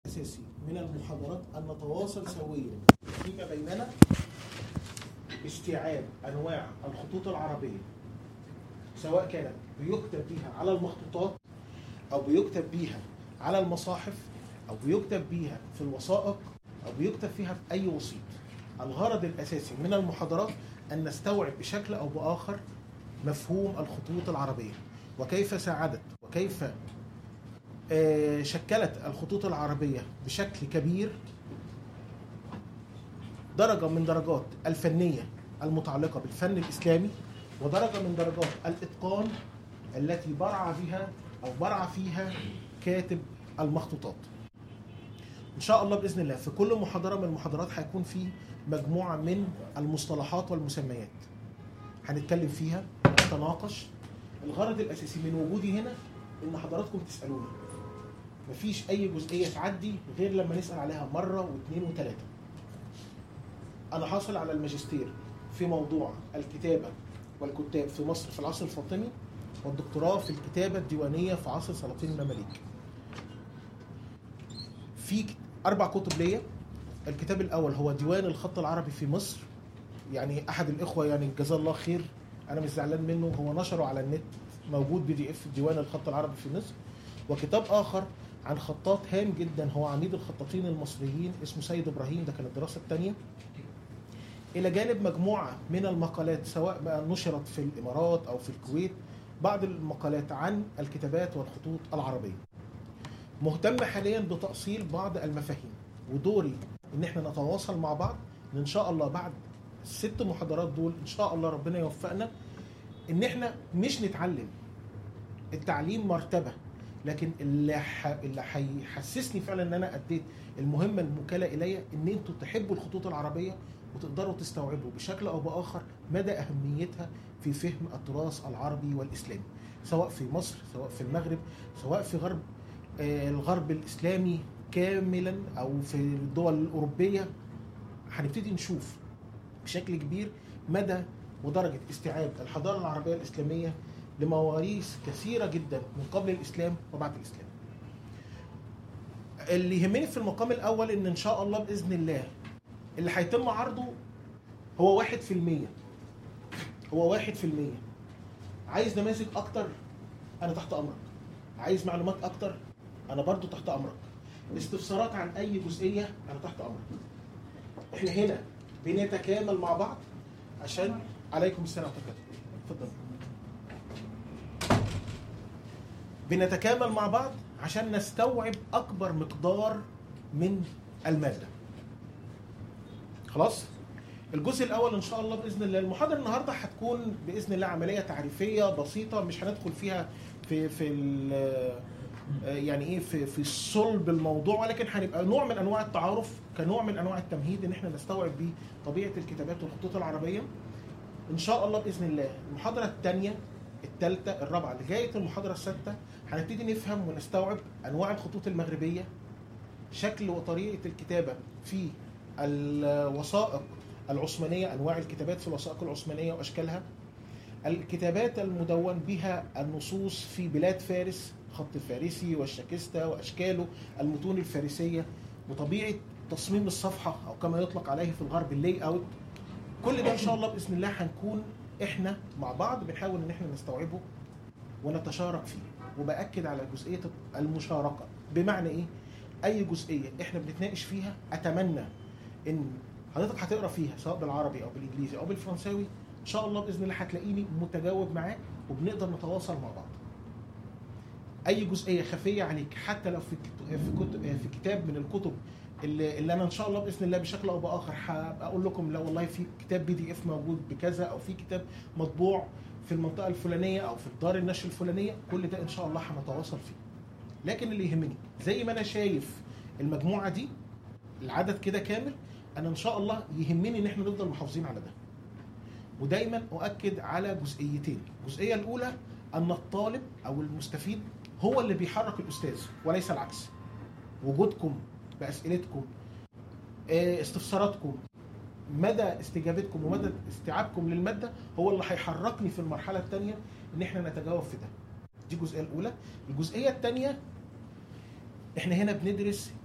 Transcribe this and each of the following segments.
أساسي من المحاضرات أن نتواصل سويا فيما بيننا باستيعاب أنواع الخطوط العربية سواء كانت بيكتب بيها على المخطوطات أو بيكتب بيها على المصاحف أو بيكتب بيها في الوثائق أو بيكتب فيها في أي وسيط الغرض الأساسي من المحاضرات أن نستوعب بشكل أو بآخر مفهوم الخطوط العربية وكيف ساعدت وكيف آه، شكلت الخطوط العربية بشكل كبير درجة من درجات الفنية المتعلقة بالفن الإسلامي ودرجة من درجات الإتقان التي برع بها أو برع فيها كاتب المخطوطات إن شاء الله بإذن الله في كل محاضرة من المحاضرات هيكون في مجموعة من المصطلحات والمسميات هنتكلم فيها نتناقش الغرض الأساسي من وجودي هنا إن حضراتكم تسألوني مفيش أي جزئية تعدي غير لما نسأل عليها مرة واثنين وثلاثة أنا حاصل على الماجستير في موضوع الكتابة والكتاب في مصر في العصر الفاطمي والدكتوراه في الكتابة الديوانية في عصر سلاطين المماليك في ك- أربع كتب ليا الكتاب الأول هو ديوان الخط العربي في مصر يعني أحد الإخوة يعني جزاه الله خير أنا مش زعلان منه هو نشره على النت موجود بي دي اف ديوان الخط العربي في مصر وكتاب آخر عن خطاط هام جدا هو عميد الخطاطين المصريين اسمه سيد إبراهيم ده كانت الدراسة الثانية إلى جانب مجموعة من المقالات سواء بقى نشرت في الإمارات أو في الكويت بعض المقالات عن الكتابات والخطوط العربية مهتم حاليا بتأصيل بعض المفاهيم ودوري ان احنا نتواصل مع بعض ان شاء الله بعد الست محاضرات دول ان شاء الله ربنا يوفقنا ان احنا مش نتعلم التعليم مرتبة لكن اللي ح... اللي هيحسسني فعلا ان انا اديت المهمة الموكلة الي ان انتوا تحبوا الخطوط العربية وتقدروا تستوعبوا بشكل او باخر مدى اهميتها في فهم التراث العربي والاسلامي سواء في مصر سواء في المغرب سواء في غرب آه، الغرب الاسلامي كاملا او في الدول الاوروبيه هنبتدي نشوف بشكل كبير مدى ودرجه استيعاب الحضاره العربيه الاسلاميه لمواريث كثيره جدا من قبل الاسلام وبعد الاسلام. اللي يهمني في المقام الاول ان ان شاء الله باذن الله اللي هيتم عرضه هو واحد في المية هو واحد في المية عايز نماذج اكتر انا تحت امرك عايز معلومات اكتر انا برضو تحت امرك استفسارات عن اي جزئيه انا تحت امرك احنا هنا بنتكامل مع بعض عشان عليكم السلام ورحمه الله اتفضل بنتكامل مع بعض عشان نستوعب اكبر مقدار من الماده خلاص الجزء الاول ان شاء الله باذن الله المحاضره النهارده هتكون باذن الله عمليه تعريفيه بسيطه مش هندخل فيها في في ال- يعني ايه في في صلب الموضوع ولكن هنبقى نوع من انواع التعارف كنوع من انواع التمهيد ان احنا نستوعب بيه طبيعه الكتابات والخطوط العربيه ان شاء الله باذن الله المحاضره الثانيه الثالثه الرابعه لغايه المحاضره السادسه هنبتدي نفهم ونستوعب انواع الخطوط المغربيه شكل وطريقه الكتابه في الوثائق العثمانيه انواع الكتابات في الوثائق العثمانيه واشكالها الكتابات المدون بها النصوص في بلاد فارس خط الفارسي والشاكستا واشكاله المتون الفارسيه وطبيعه تصميم الصفحه او كما يطلق عليه في الغرب اللي اوت كل ده ان شاء الله باذن الله هنكون احنا مع بعض بنحاول ان احنا نستوعبه ونتشارك فيه وباكد على جزئيه المشاركه بمعنى ايه اي جزئيه احنا بنتناقش فيها اتمنى ان حضرتك هتقرا فيها سواء بالعربي او بالانجليزي او بالفرنساوي ان شاء الله باذن الله هتلاقيني متجاوب معاك وبنقدر نتواصل مع بعض اي جزئيه خفيه عليك حتى لو في كت- في كتب في كتاب من الكتب اللي, اللي انا ان شاء الله باذن الله بشكل او باخر هبقى اقول لكم لا والله في كتاب بي دي اف موجود بكذا او في كتاب مطبوع في المنطقه الفلانيه او في دار النشر الفلانيه كل ده ان شاء الله هنتواصل فيه لكن اللي يهمني زي ما انا شايف المجموعه دي العدد كده كامل انا ان شاء الله يهمني ان احنا نفضل محافظين على ده ودايما اؤكد على جزئيتين الجزئيه الاولى ان الطالب او المستفيد هو اللي بيحرك الاستاذ وليس العكس وجودكم باسئلتكم آه، استفساراتكم مدى استجابتكم ومدى استيعابكم للماده هو اللي هيحركني في المرحله الثانيه ان احنا نتجاوب في ده دي الجزئيه الاولى الجزئيه الثانيه احنا هنا بندرس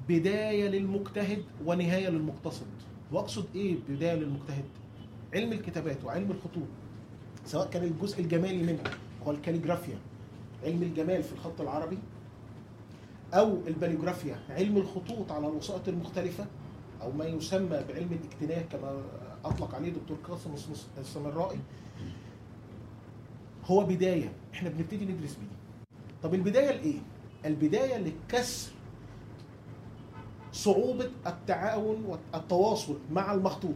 بدايه للمجتهد ونهايه للمقتصد واقصد ايه بدايه للمجتهد علم الكتابات وعلم الخطوط سواء كان الجزء الجمالي منها هو الكاليجرافيا علم الجمال في الخط العربي او الباليوجرافيا علم الخطوط على الوسائط المختلفه او ما يسمى بعلم الاجتناه كما اطلق عليه دكتور قاسم السمرائي هو بدايه احنا بنبتدي ندرس بيه طب البدايه لايه البدايه لكسر صعوبه التعاون والتواصل مع المخطوط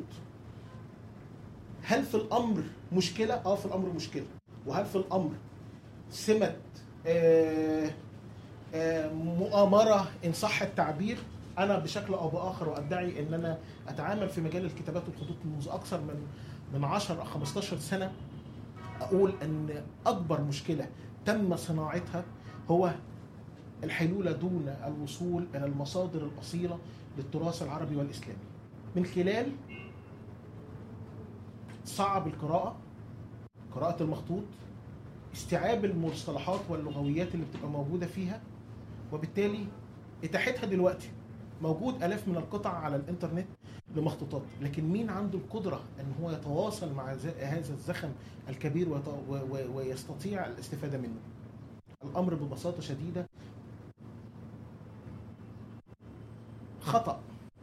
هل في الامر مشكله اه في الامر مشكله وهل في الامر سمه آه آه مؤامره ان صح التعبير انا بشكل او باخر وادعي ان انا اتعامل في مجال الكتابات والخطوط منذ اكثر من من 10 او 15 سنه اقول ان اكبر مشكله تم صناعتها هو الحلول دون الوصول الى المصادر الاصيله للتراث العربي والاسلامي من خلال صعب القراءه قراءه المخطوط استيعاب المصطلحات واللغويات اللي بتبقى موجوده فيها وبالتالي اتاحتها دلوقتي موجود الاف من القطع على الانترنت لمخطوطات لكن مين عنده القدره ان هو يتواصل مع هذا الزخم الكبير ويستطيع الاستفاده منه الامر ببساطه شديده خطا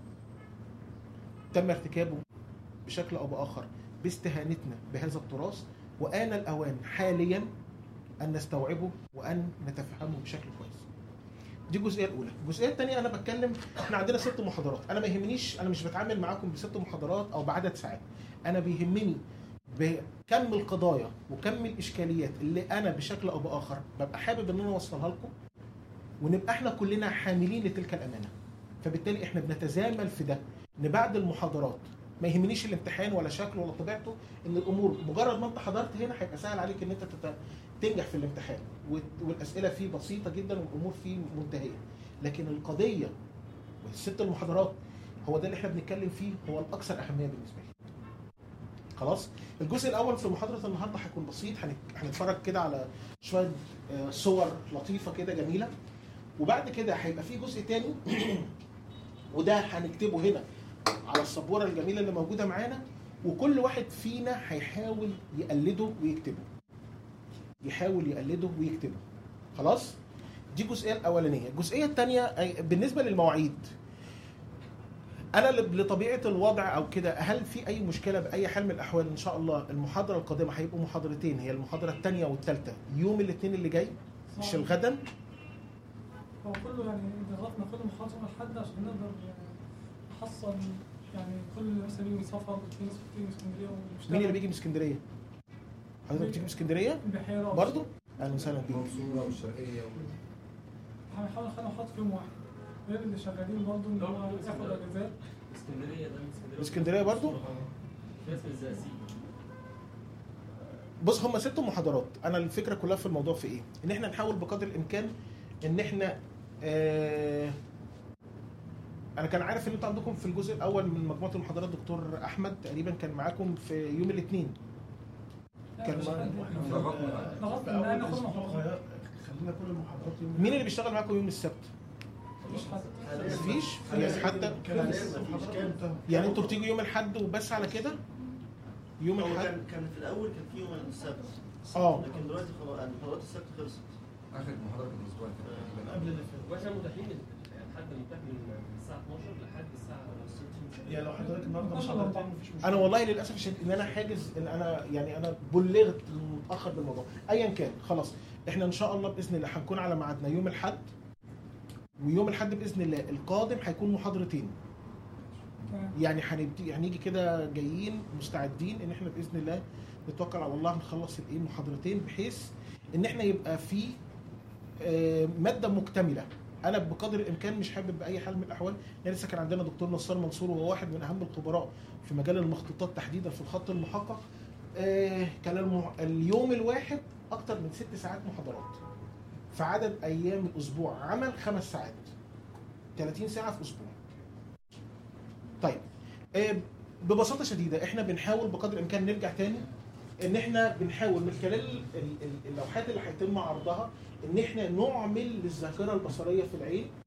تم ارتكابه بشكل او باخر باستهانتنا بهذا التراث وان الاوان حاليا ان نستوعبه وان نتفهمه بشكل كويس دي الجزئيه الاولى الجزئيه الثانيه انا بتكلم احنا عندنا ست محاضرات انا ما يهمنيش انا مش بتعامل معاكم بست محاضرات او بعدد ساعات انا بيهمني بكم القضايا وكم الاشكاليات اللي انا بشكل او باخر ببقى حابب ان انا اوصلها لكم ونبقى احنا كلنا حاملين لتلك الامانه فبالتالي احنا بنتزامل في ده ان بعد المحاضرات ما يهمنيش الامتحان ولا شكله ولا طبيعته ان الامور مجرد ما انت حضرت هنا هيبقى سهل عليك ان انت تنجح في الامتحان والاسئله فيه بسيطه جدا والامور فيه منتهيه لكن القضيه والست المحاضرات هو ده اللي احنا بنتكلم فيه هو الاكثر اهميه بالنسبه لي خلاص الجزء الاول في محاضره النهارده هيكون بسيط هنتفرج كده على شويه صور لطيفه كده جميله وبعد كده هيبقى في جزء تاني وده هنكتبه هنا على السبوره الجميله اللي موجوده معانا وكل واحد فينا هيحاول يقلده ويكتبه يحاول يقلده ويكتبه خلاص دي الجزئيه الاولانيه الجزئيه الثانيه بالنسبه للمواعيد انا لطبيعه الوضع او كده هل في اي مشكله باي حال من الاحوال ان شاء الله المحاضره القادمه هيبقوا محاضرتين هي المحاضره الثانيه والثالثه يوم الاثنين اللي جاي مش الغدا هو كله يعني ضغطنا كل محاضره لحد عشان نقدر نحصل يعني كل ناس بيجي من سفر في ناس بتيجي من اسكندريه مين اللي بيجي من اسكندريه؟ حضرتك بتيجي من اسكندريه؟ البحيره برضه؟ اهلا وسهلا بيك المنصورة والشرقية هنحاول نخلي محاضره في يوم واحد غير اللي شغالين برضه ان هو ياخد اجازات اسكندريه ده من اسكندريه اسكندريه برضه؟ ناس من الزقازيق بص هم ست محاضرات انا الفكره كلها في الموضوع في ايه ان احنا نحاول بقدر الامكان ان احنا آه انا كان عارف ان انتوا عندكم في الجزء الاول من مجموعه المحاضرات دكتور احمد تقريبا كان معاكم في يوم الاثنين كان ضغطنا ان احنا ناخد محاضرات خلينا كل المحاضرات يوم مين اللي بيشتغل معاكم يوم السبت مفيش حد مفيش يعني حتى كان مفيش كان يعني انتوا بتيجوا يوم الاحد وبس على كده يوم هو الاحد كان كان في الاول كان في يوم السبت اه لكن دلوقتي خلاص يعني محاضرات السبت خلصت آخر محاضرة كانت الأسبوع اللي فات تقريباً. قبل اللي فات واحنا متاحين لحد متاح من من الساعه 12 لحد الساعه 6 يعني لو حضرتك النهارده محاضرتين مفيش مشكله انا والله للاسف الشديد ان انا حاجز ان انا يعني انا بلغت متاخر بالموضوع ايا كان خلاص احنا ان شاء الله باذن الله هنكون على ميعادنا يوم الاحد ويوم الاحد باذن الله القادم هيكون محاضرتين تمام. يعني هنبتدي هنيجي كده جايين مستعدين ان احنا باذن الله نتوكل على الله نخلص الايه المحاضرتين بحيث ان احنا يبقى في آه، ماده مكتمله انا بقدر الامكان مش حابب باي حال من الاحوال يعني لسه كان عندنا دكتور نصار منصور وهو واحد من اهم الخبراء في مجال المخطوطات تحديدا في الخط المحقق آه، كان الم- اليوم الواحد اكتر من ست ساعات محاضرات في عدد ايام الاسبوع عمل خمس ساعات 30 ساعه في اسبوع طيب آه، ببساطه شديده احنا بنحاول بقدر الامكان نرجع تاني ان احنا بنحاول من خلال ال- ال- اللوحات اللي هيتم عرضها ان احنا نعمل للذاكره البصريه في العين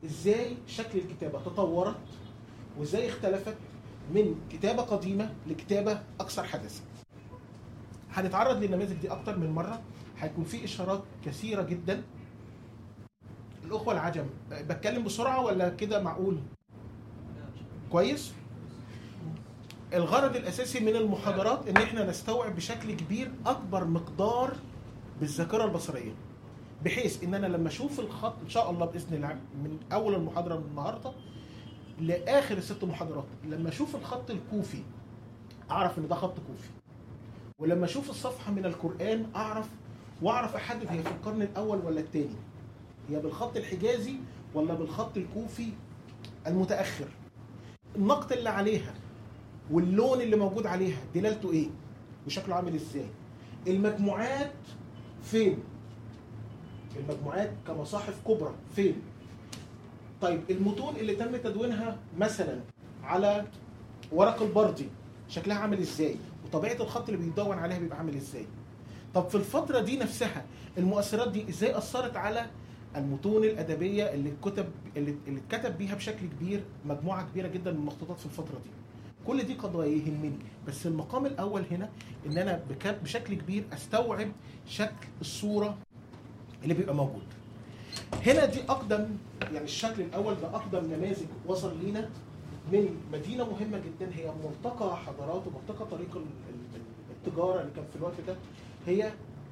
ازاي شكل الكتابه تطورت وازاي اختلفت من كتابه قديمه لكتابه اكثر حداثه. هنتعرض للنماذج دي اكتر من مره هيكون في اشارات كثيره جدا الاخوه العجم أه، بتكلم بسرعه ولا كده معقول كويس الغرض الاساسي من المحاضرات ان احنا نستوعب بشكل كبير اكبر مقدار بالذاكره البصريه بحيث ان انا لما اشوف الخط ان شاء الله باذن الله من اول المحاضره من النهارده لاخر الست محاضرات لما اشوف الخط الكوفي اعرف ان ده خط كوفي ولما اشوف الصفحه من القران اعرف واعرف احدد هي في القرن الاول ولا الثاني هي بالخط الحجازي ولا بالخط الكوفي المتاخر النقط اللي عليها واللون اللي موجود عليها دلالته ايه وشكله عامل ازاي المجموعات فين المجموعات كمصاحف كبرى فين طيب المتون اللي تم تدوينها مثلا على ورق البردي شكلها عامل ازاي وطبيعه الخط اللي بيدون عليها بيبقى عامل ازاي طب في الفتره دي نفسها المؤثرات دي ازاي اثرت على المتون الادبيه اللي الكتب اللي اللي اتكتب بيها بشكل كبير مجموعه كبيره جدا من المخطوطات في الفتره دي كل دي قضايا يهمني بس المقام الاول هنا ان انا بك- بشكل كبير استوعب شكل الصوره اللي بيبقى موجود هنا دي اقدم يعني الشكل الاول ده اقدم نماذج وصل لينا من مدينه مهمه جدا هي ملتقى حضارات وملتقى طريق ال- ال- التجاره اللي كان في الوقت ده هي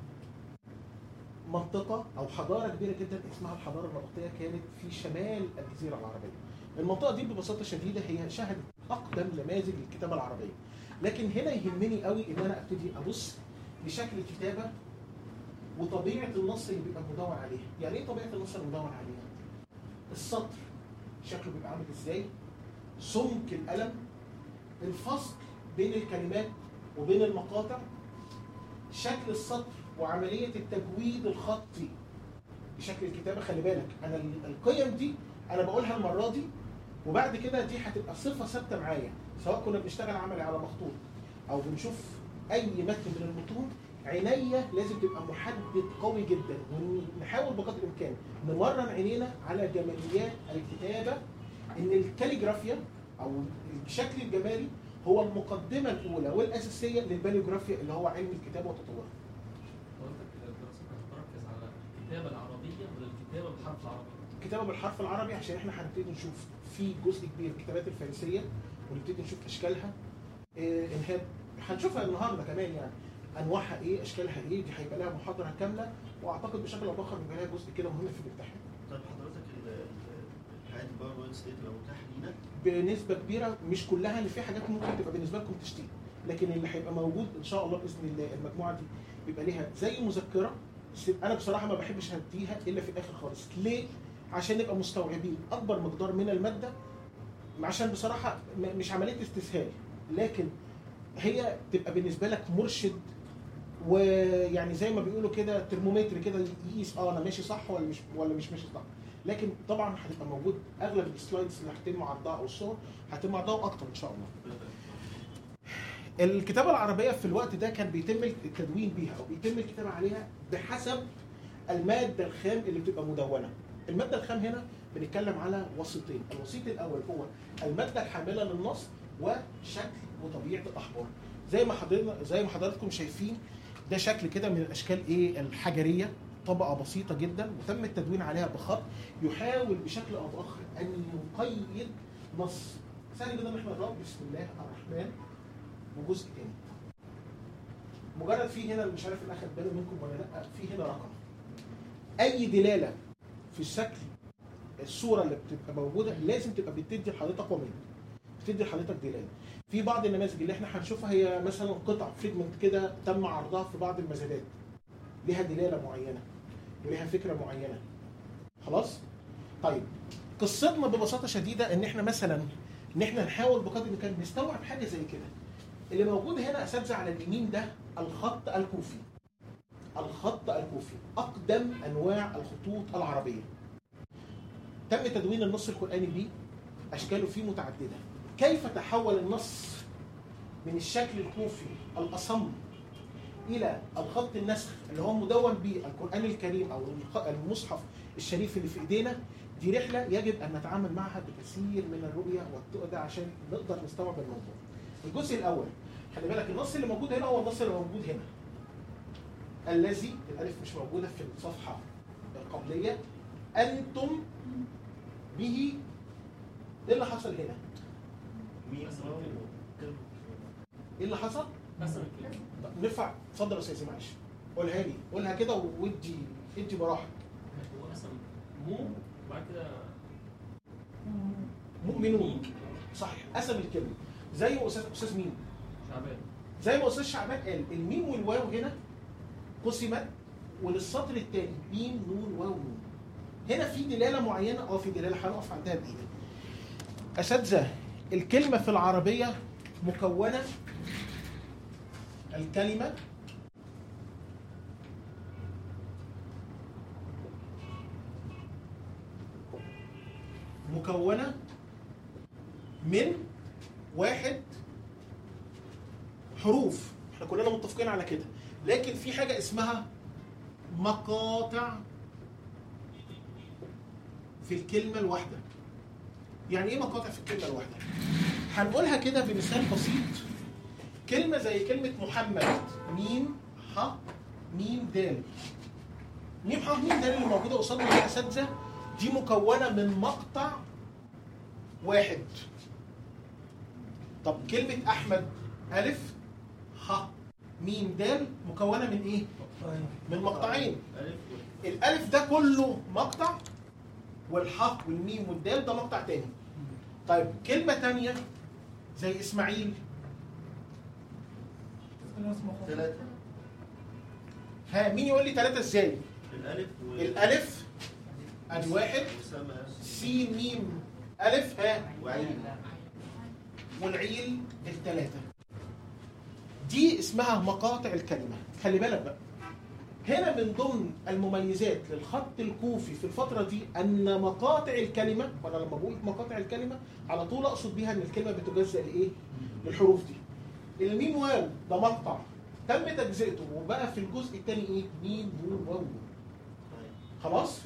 منطقة أو حضارة كبيرة جدا اسمها الحضارة النبطية كانت في شمال الجزيرة العربية. المنطقة دي ببساطة شديدة هي شهدت أقدم نماذج للكتابة العربية. لكن هنا يهمني قوي إن أنا أبتدي أبص لشكل الكتابة وطبيعة النص اللي بيبقى مدون عليها. يعني إيه طبيعة النص اللي مدون عليها؟ السطر شكله بيبقى عامل إزاي؟ سمك القلم الفصل بين الكلمات وبين المقاطع شكل السطر وعمليه التجويد الخطي بشكل الكتابه خلي بالك انا ال- القيم دي انا بقولها المره دي وبعد كده دي هتبقى صفه ثابته معايا سواء كنا بنشتغل عملي على مخطوط او بنشوف اي متن من المتون عينيا لازم تبقى محدد قوي جدا ونحاول بقدر الامكان نمرن عينينا على جماليات الكتابه ان الكاليجرافيا او الشكل الجمالي هو المقدمه الاولى والاساسيه للباليوجرافيا اللي هو علم الكتابه وتطورها حضرتك دراستك هتركز على الكتابه العربيه ولا الكتابه بالحرف العربي؟ الكتابه بالحرف العربي عشان احنا هنبتدي نشوف في جزء كبير الكتابات الفارسيه ونبتدي نشوف اشكالها إيه انهاء هنشوفها النهارده كمان يعني انواعها ايه اشكالها ايه دي هيبقى لها محاضره كامله واعتقد بشكل او باخر بيبقى لها جزء كده مهم في الامتحان طيب حضرتك ال- ال- الحاجات الباوربوينت دي تبقى متاحه لينا بنسبه كبيره مش كلها اللي في حاجات ممكن تبقى بالنسبه لكم تشتيت لكن اللي هيبقى موجود ان شاء الله باذن الله المجموعه دي بيبقى ليها زي مذكره بس انا بصراحه ما بحبش اديها الا في الاخر خالص ليه عشان نبقى مستوعبين اكبر مقدار من الماده عشان بصراحه م- مش عمليه استسهال لكن هي تبقى بالنسبه لك مرشد ويعني زي ما بيقولوا كده ترمومتر كده يقيس اه انا ماشي صح ولا مش ولا مش ماشي صح لكن طبعا هتبقى موجود اغلب السلايدز اللي هتتم عرضها او الصور هيتم عرضها واكتر ان شاء الله الكتابه العربيه في الوقت ده كان بيتم التدوين بيها او بيتم الكتابه عليها بحسب الماده الخام اللي بتبقى مدونه الماده الخام هنا بنتكلم على وسيطين الوسيط الاول هو الماده الحامله للنص وشكل وطبيعه الاحبار زي ما حضرنا زي ما حضراتكم شايفين ده شكل كده من الاشكال ايه الحجريه طبقه بسيطه جدا وتم التدوين عليها بخط يحاول بشكل او باخر ان يقيد نص سهل جدا ان احنا نقرا بسم الله الرحمن وجزء تاني مجرد في هنا مش عارف الاخد باله منكم ولا لا في هنا رقم اي دلاله في الشكل الصوره اللي بتبقى موجوده لازم تبقى بتدي لحضرتك ومن بتدي لحضرتك دلاله في بعض النماذج اللي احنا هنشوفها هي مثلا قطع فيجمنت كده تم عرضها في بعض المزادات ليها دلاله معينه وليها فكره معينه خلاص طيب قصتنا ببساطه شديده ان احنا مثلا ان احنا نحاول بقدر الامكان نستوعب حاجه زي كده اللي موجود هنا اساتذه على اليمين ده الخط الكوفي الخط الكوفي اقدم انواع الخطوط العربيه تم تدوين النص القراني بيه اشكاله فيه متعدده كيف تحول النص من الشكل الكوفي الاصم الى الخط النسخ اللي هو مدون به القران الكريم او الخ- المصحف الشريف اللي في ايدينا دي رحله يجب ان نتعامل معها بكثير من الرؤيه والتقى ده عشان نقدر نستوعب الموضوع الجزء الاول خلي بالك النص اللي موجود هنا هو النص اللي موجود هنا الذي الالف مش موجوده في الصفحه القبليه انتم به ايه اللي حصل هنا؟ مين ايه اللي حصل؟ قسم الكلمه طب نرفع اتفضل يا استاذ معلش قولها لي قولها كده وادي ادي براحه هو قسم مو وبعد كده مؤمنون صح قسم الكلمه زي ما استاذ استاذ مين؟ شعبان زي ما استاذ شعبان قال الميم والواو هنا قسمت وللسطر الثاني ميم نون واو نون هنا في دلاله معينه اه في دلاله هنقف عندها بايدك اساتذه الكلمه في العربيه مكونه الكلمه مكونه من واحد حروف احنا كلنا متفقين على كده لكن في حاجه اسمها مقاطع في الكلمه الواحده يعني ايه مقاطع في الكلمه الواحده هنقولها كده بمثال بسيط كلمه زي كلمه محمد ميم ح ميم دال ميم ح ميم دال اللي موجوده قصادنا يا اساتذه دي مكونه من مقطع واحد طب كلمه احمد الف ح ميم دال مكونه من ايه من مقطعين ألف الالف ده كله مقطع والحاء والميم والدال ده مقطع تاني طيب كلمه تانية زي اسماعيل ثلاثة ها مين يقول لي ثلاثه ازاي الألف و الالف ادي واحد وسامة سين ميم الف ها وعين والعيل الثلاثه دي اسمها مقاطع الكلمه خلي بالك بقى هنا من ضمن المميزات للخط الكوفي في الفترة دي أن مقاطع الكلمة وأنا لما بقول مقاطع الكلمة على طول أقصد بيها أن الكلمة بتجزأ لإيه؟ للحروف دي. الميم واو ده مقطع تم تجزئته وبقى في الجزء الثاني إيه؟ ميم نون واو نون. خلاص؟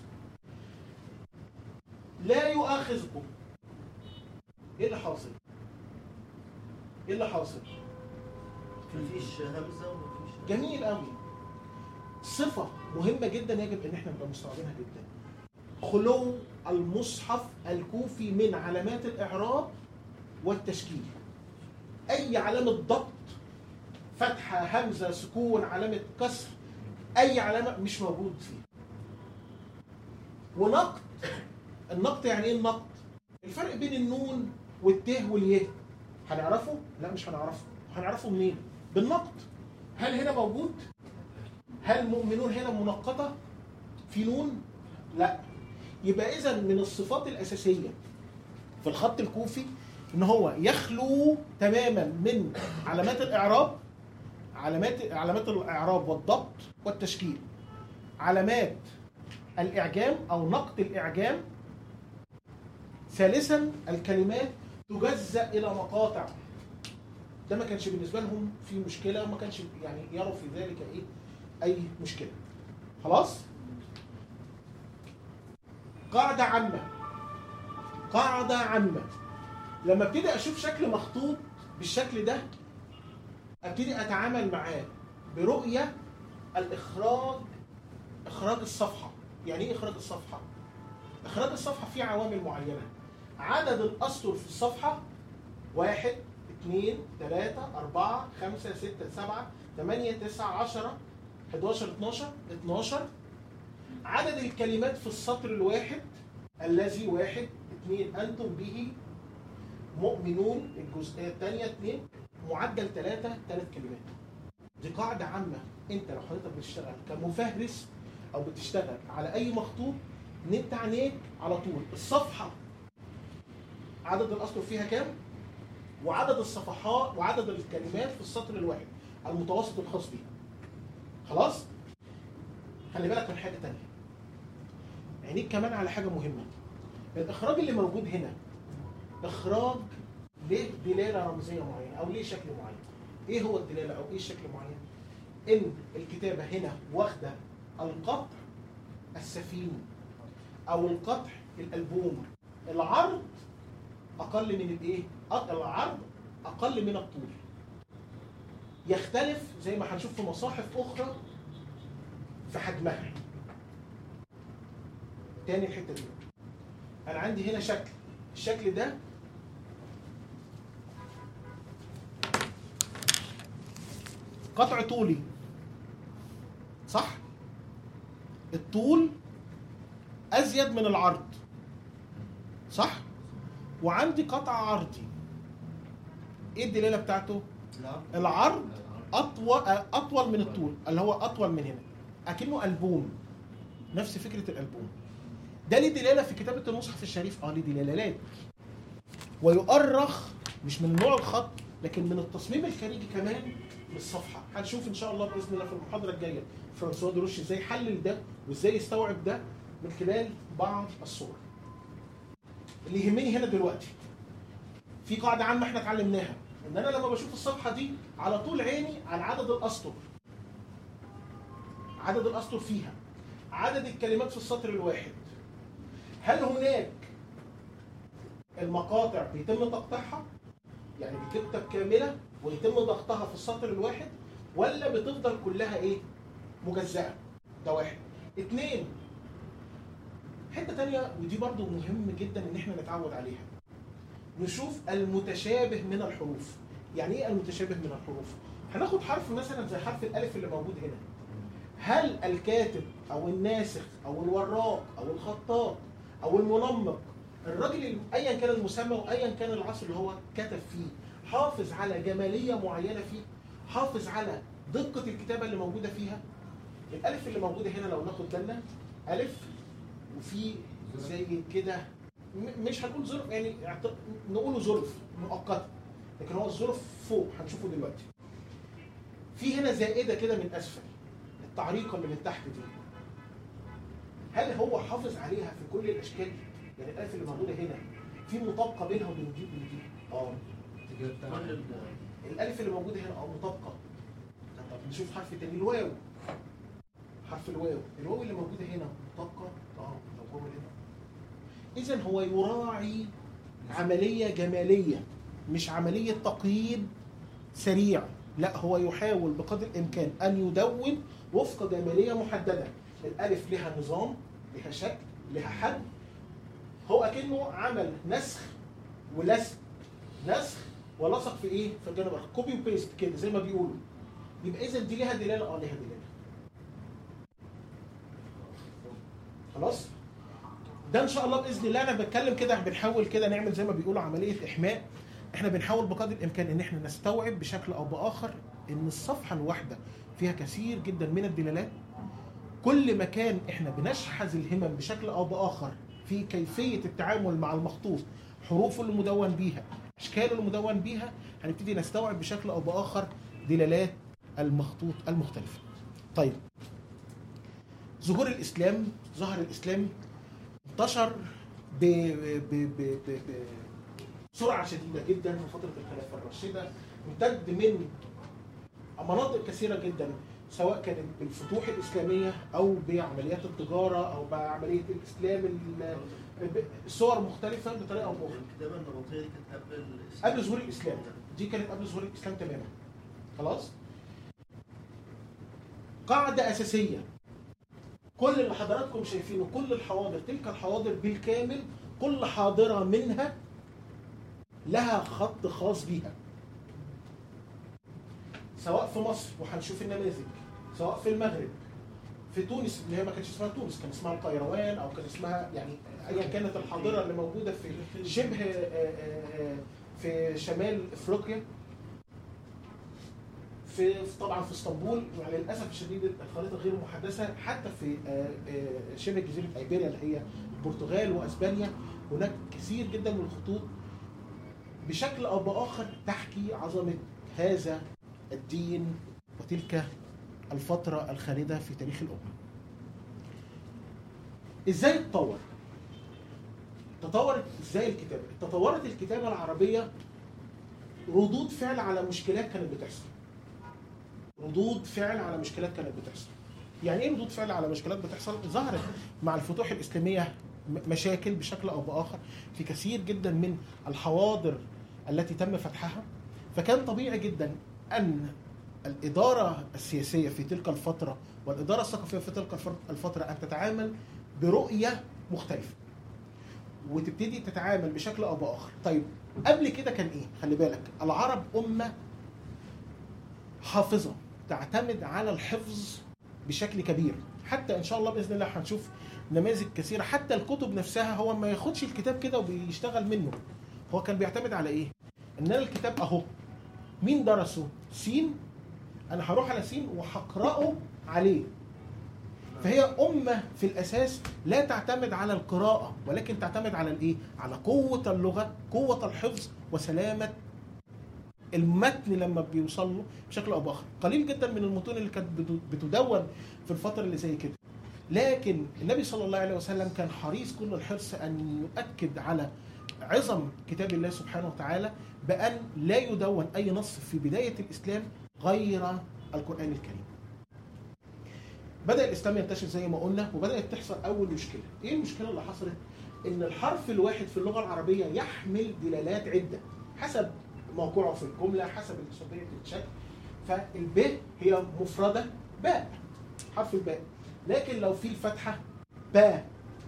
لا يؤاخذكم. إيه اللي حاصل؟ إيه اللي حاصل؟ مفيش همزة ومفيش جميل قوي صفة مهمة جدا يجب ان احنا نبقى مستوعبينها جدا خلو المصحف الكوفي من علامات الاعراب والتشكيل اي علامة ضبط فتحة همزة سكون علامة كسر اي علامة مش موجود فيه ونقط النقط يعني ايه النقط الفرق بين النون والته واليه هنعرفه لا مش هنعرفه هنعرفه منين بالنقط هل هنا موجود هل مؤمنون هنا منقطة في نون لا يبقى اذا من الصفات الاساسيه في الخط الكوفي ان هو يخلو تماما من علامات الاعراب علامات علامات الاعراب والضبط والتشكيل علامات الاعجام او نقط الاعجام ثالثا الكلمات تجزأ الى مقاطع ده ما كانش بالنسبه لهم في مشكله ما كانش يعني يروا في ذلك ايه اي مشكله خلاص قاعده عامه قاعده عامه لما ابتدي اشوف شكل مخطوط بالشكل ده ابتدي اتعامل معاه برؤيه الاخراج اخراج الصفحه يعني ايه اخراج الصفحه اخراج الصفحه فيه عوامل معينه عدد الاسطر في الصفحه واحد اثنين ثلاثة أربعة خمسة ستة سبعة ثمانية تسعة عشرة 11 12 12 عدد الكلمات في السطر الواحد الذي واحد اثنين أنتم به مؤمنون الجزئية الثانية اثنين معدل ثلاثة ثلاث كلمات دي قاعدة عامة انت لو حضرتك بتشتغل كمفهرس او بتشتغل على اي مخطوط نت عينيك على طول الصفحة عدد الاسطر فيها كام وعدد الصفحات وعدد الكلمات في السطر الواحد المتوسط الخاص بيه خلاص خلي بالك من حاجه تانية عينيك كمان على حاجه مهمه الاخراج اللي موجود هنا اخراج ليه دلاله رمزيه معينه او ليه شكل معين ايه هو الدلاله او ايه الشكل معين ان الكتابه هنا واخده القطع السفيني او القطع الالبوم العرض اقل من الايه أق- العرض اقل من الطول يختلف زي ما هنشوف في مصاحف اخرى في حجمها تاني الحته دي انا عندي هنا شكل الشكل ده قطع طولي صح الطول ازيد من العرض صح وعندي قطع عرضي ايه الدلاله بتاعته العرض اطول اطول من الطول اللي هو اطول من هنا اكنه البوم نفس فكره الالبوم ده ليه دلاله في كتابه المصحف الشريف اه ليه دلالات ويؤرخ مش من نوع الخط لكن من التصميم الخارجي كمان للصفحه هنشوف ان شاء الله باذن الله في المحاضره الجايه فرانسوا دروش ازاي يحلل ده وازاي يستوعب ده من خلال بعض الصور اللي يهمني هنا دلوقتي في قاعده عامه احنا اتعلمناها ان انا لما بشوف الصفحه دي على طول عيني على عدد الاسطر عدد الاسطر فيها عدد الكلمات في السطر الواحد هل هناك المقاطع بيتم تقطيعها يعني بتكتب كامله ويتم ضغطها في السطر الواحد ولا بتفضل كلها ايه مجزأة ده واحد اتنين حته تانية ودي برضو مهم جدا ان احنا نتعود عليها نشوف المتشابه من الحروف يعني ايه المتشابه من الحروف هناخد حرف مثلا زي حرف الالف اللي موجود هنا هل الكاتب او الناسخ او الوراق او الخطاط او المنمق الراجل اللي- ايا كان المسمى وايا كان العصر اللي هو كتب فيه حافظ على جماليه معينه فيه حافظ على دقه الكتابه اللي موجوده فيها الالف اللي موجوده هنا لو ناخد بالنا الف وفي زي كده م- مش هنقول ظرف يعني اعت- نقوله ظرف مؤقت لكن هو الظرف فوق هنشوفه دلوقتي في هنا زائده كده من اسفل التعريقه اللي من تحت دي هل هو حافظ عليها في كل الاشكال يعني الالف اللي موجوده هنا في مطابقه بينها وبين دي وبين دي اه الالف اللي موجوده هنا اه مطابقه طب نشوف حرف تاني الواو حرف الواو الواو اللي موجوده هنا مطابقه اه لو هو هنا اذا هو يراعي عمليه جماليه مش عمليه تقييد سريع لا هو يحاول بقدر الامكان ان يدون وفق جماليه محدده الالف لها نظام لها شكل لها حد هو اكنه عمل نسخ ولزق نسخ ولصق في ايه في الجانب الاخر كوبي وبيست كده زي ما بيقولوا يبقى اذا دي ليها دلاله اه ليها دلاله خلاص ده ان شاء الله باذن الله انا بتكلم كده بنحاول كده نعمل زي ما بيقولوا عمليه احماء احنا بنحاول بقدر الامكان ان احنا نستوعب بشكل او باخر ان الصفحه الواحده فيها كثير جدا من الدلالات كل ما كان احنا بنشحذ الهمم بشكل او باخر في كيفيه التعامل مع المخطوط حروفه اللي مدون بيها اشكاله اللي مدون بيها هنبتدي نستوعب بشكل او باخر دلالات المخطوط المختلفه طيب ظهور الاسلام ظهر الاسلام انتشر ب ب ب ب ب بسرعه شديده جدا في فتره الخلافه الراشده امتد من مناطق كثيره جدا سواء كانت بالفتوح الاسلاميه او بعمليات التجاره او بعمليه الاسلام ال- ب- صور مختلفه بطريقه او باخرى الكتابه النبطيه دي كانت قبل الإسلام. قبل ظهور الاسلام دي كانت قبل ظهور الاسلام تماما خلاص قاعده اساسيه كل اللي حضراتكم شايفينه كل الحواضر تلك الحواضر بالكامل كل حاضره منها لها خط خاص بيها سواء في مصر وهنشوف النماذج سواء في المغرب في تونس اللي هي ما كانتش اسمها تونس كان اسمها القيروان او كان اسمها يعني ايا كانت الحاضره اللي موجوده في شبه آه، آه، آه، في شمال افريقيا في في- طبعا في اسطنبول وللاسف الشديد الخريطه غير محدثه حتى في آه، آه، شبه جزيره ايبيريا اللي هي البرتغال واسبانيا هناك كثير جدا من الخطوط بشكل او باخر تحكي عظمه هذا الدين وتلك الفتره الخالده في تاريخ الامه. ازاي اتطور؟ تطورت ازاي الكتابه؟ تطورت الكتابه العربيه ردود فعل على مشكلات كانت بتحصل. ردود فعل على مشكلات كانت بتحصل. يعني ايه ردود فعل على مشكلات بتحصل؟ ظهرت مع الفتوح الاسلاميه م- مشاكل بشكل او باخر في كثير جدا من الحواضر التي تم فتحها فكان طبيعي جدا ان الاداره السياسيه في تلك الفتره والاداره الثقافيه في تلك الفر- الفتره ان تتعامل برؤيه مختلفه وتبتدي تتعامل بشكل او باخر طيب قبل كده كان ايه خلي بالك العرب امه حافظه تعتمد على الحفظ بشكل كبير حتى ان شاء الله باذن الله هنشوف نماذج كثيره حتى الكتب نفسها هو ما ياخدش الكتاب كده وبيشتغل منه هو كان بيعتمد على ايه ان انا الكتاب اهو مين درسه سين انا هروح على سين وهقراه عليه فهي أمة في الأساس لا تعتمد على القراءة ولكن تعتمد على الإيه؟ على قوة اللغة، قوة الحفظ وسلامة المتن لما بيوصل له بشكل أو بآخر. قليل جدا من المتون اللي كانت بتو- بتدون في الفترة اللي زي كده. لكن النبي صلى الله عليه وسلم كان حريص كل الحرص أن يؤكد على عظم كتاب الله سبحانه وتعالى بأن لا يدون أي نص في بداية الإسلام غير القرآن الكريم. بدا الاسلام ينتشر زي ما قلنا وبدات تحصل اول مشكله ايه المشكله اللي حصلت ان الحرف الواحد في اللغه العربيه يحمل دلالات عده حسب موقعه في الجمله حسب طبيعه الشكل فالب هي مفرده باء حرف الباء لكن لو في الفتحه باء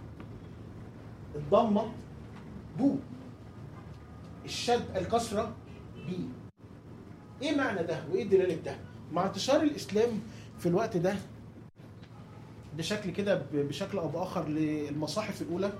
الضمه بو الشد الكسره بي ايه معنى ده وايه دلاله ده مع انتشار الاسلام في الوقت ده بشكل كده ب- بشكل او باخر للمصاحف الاولى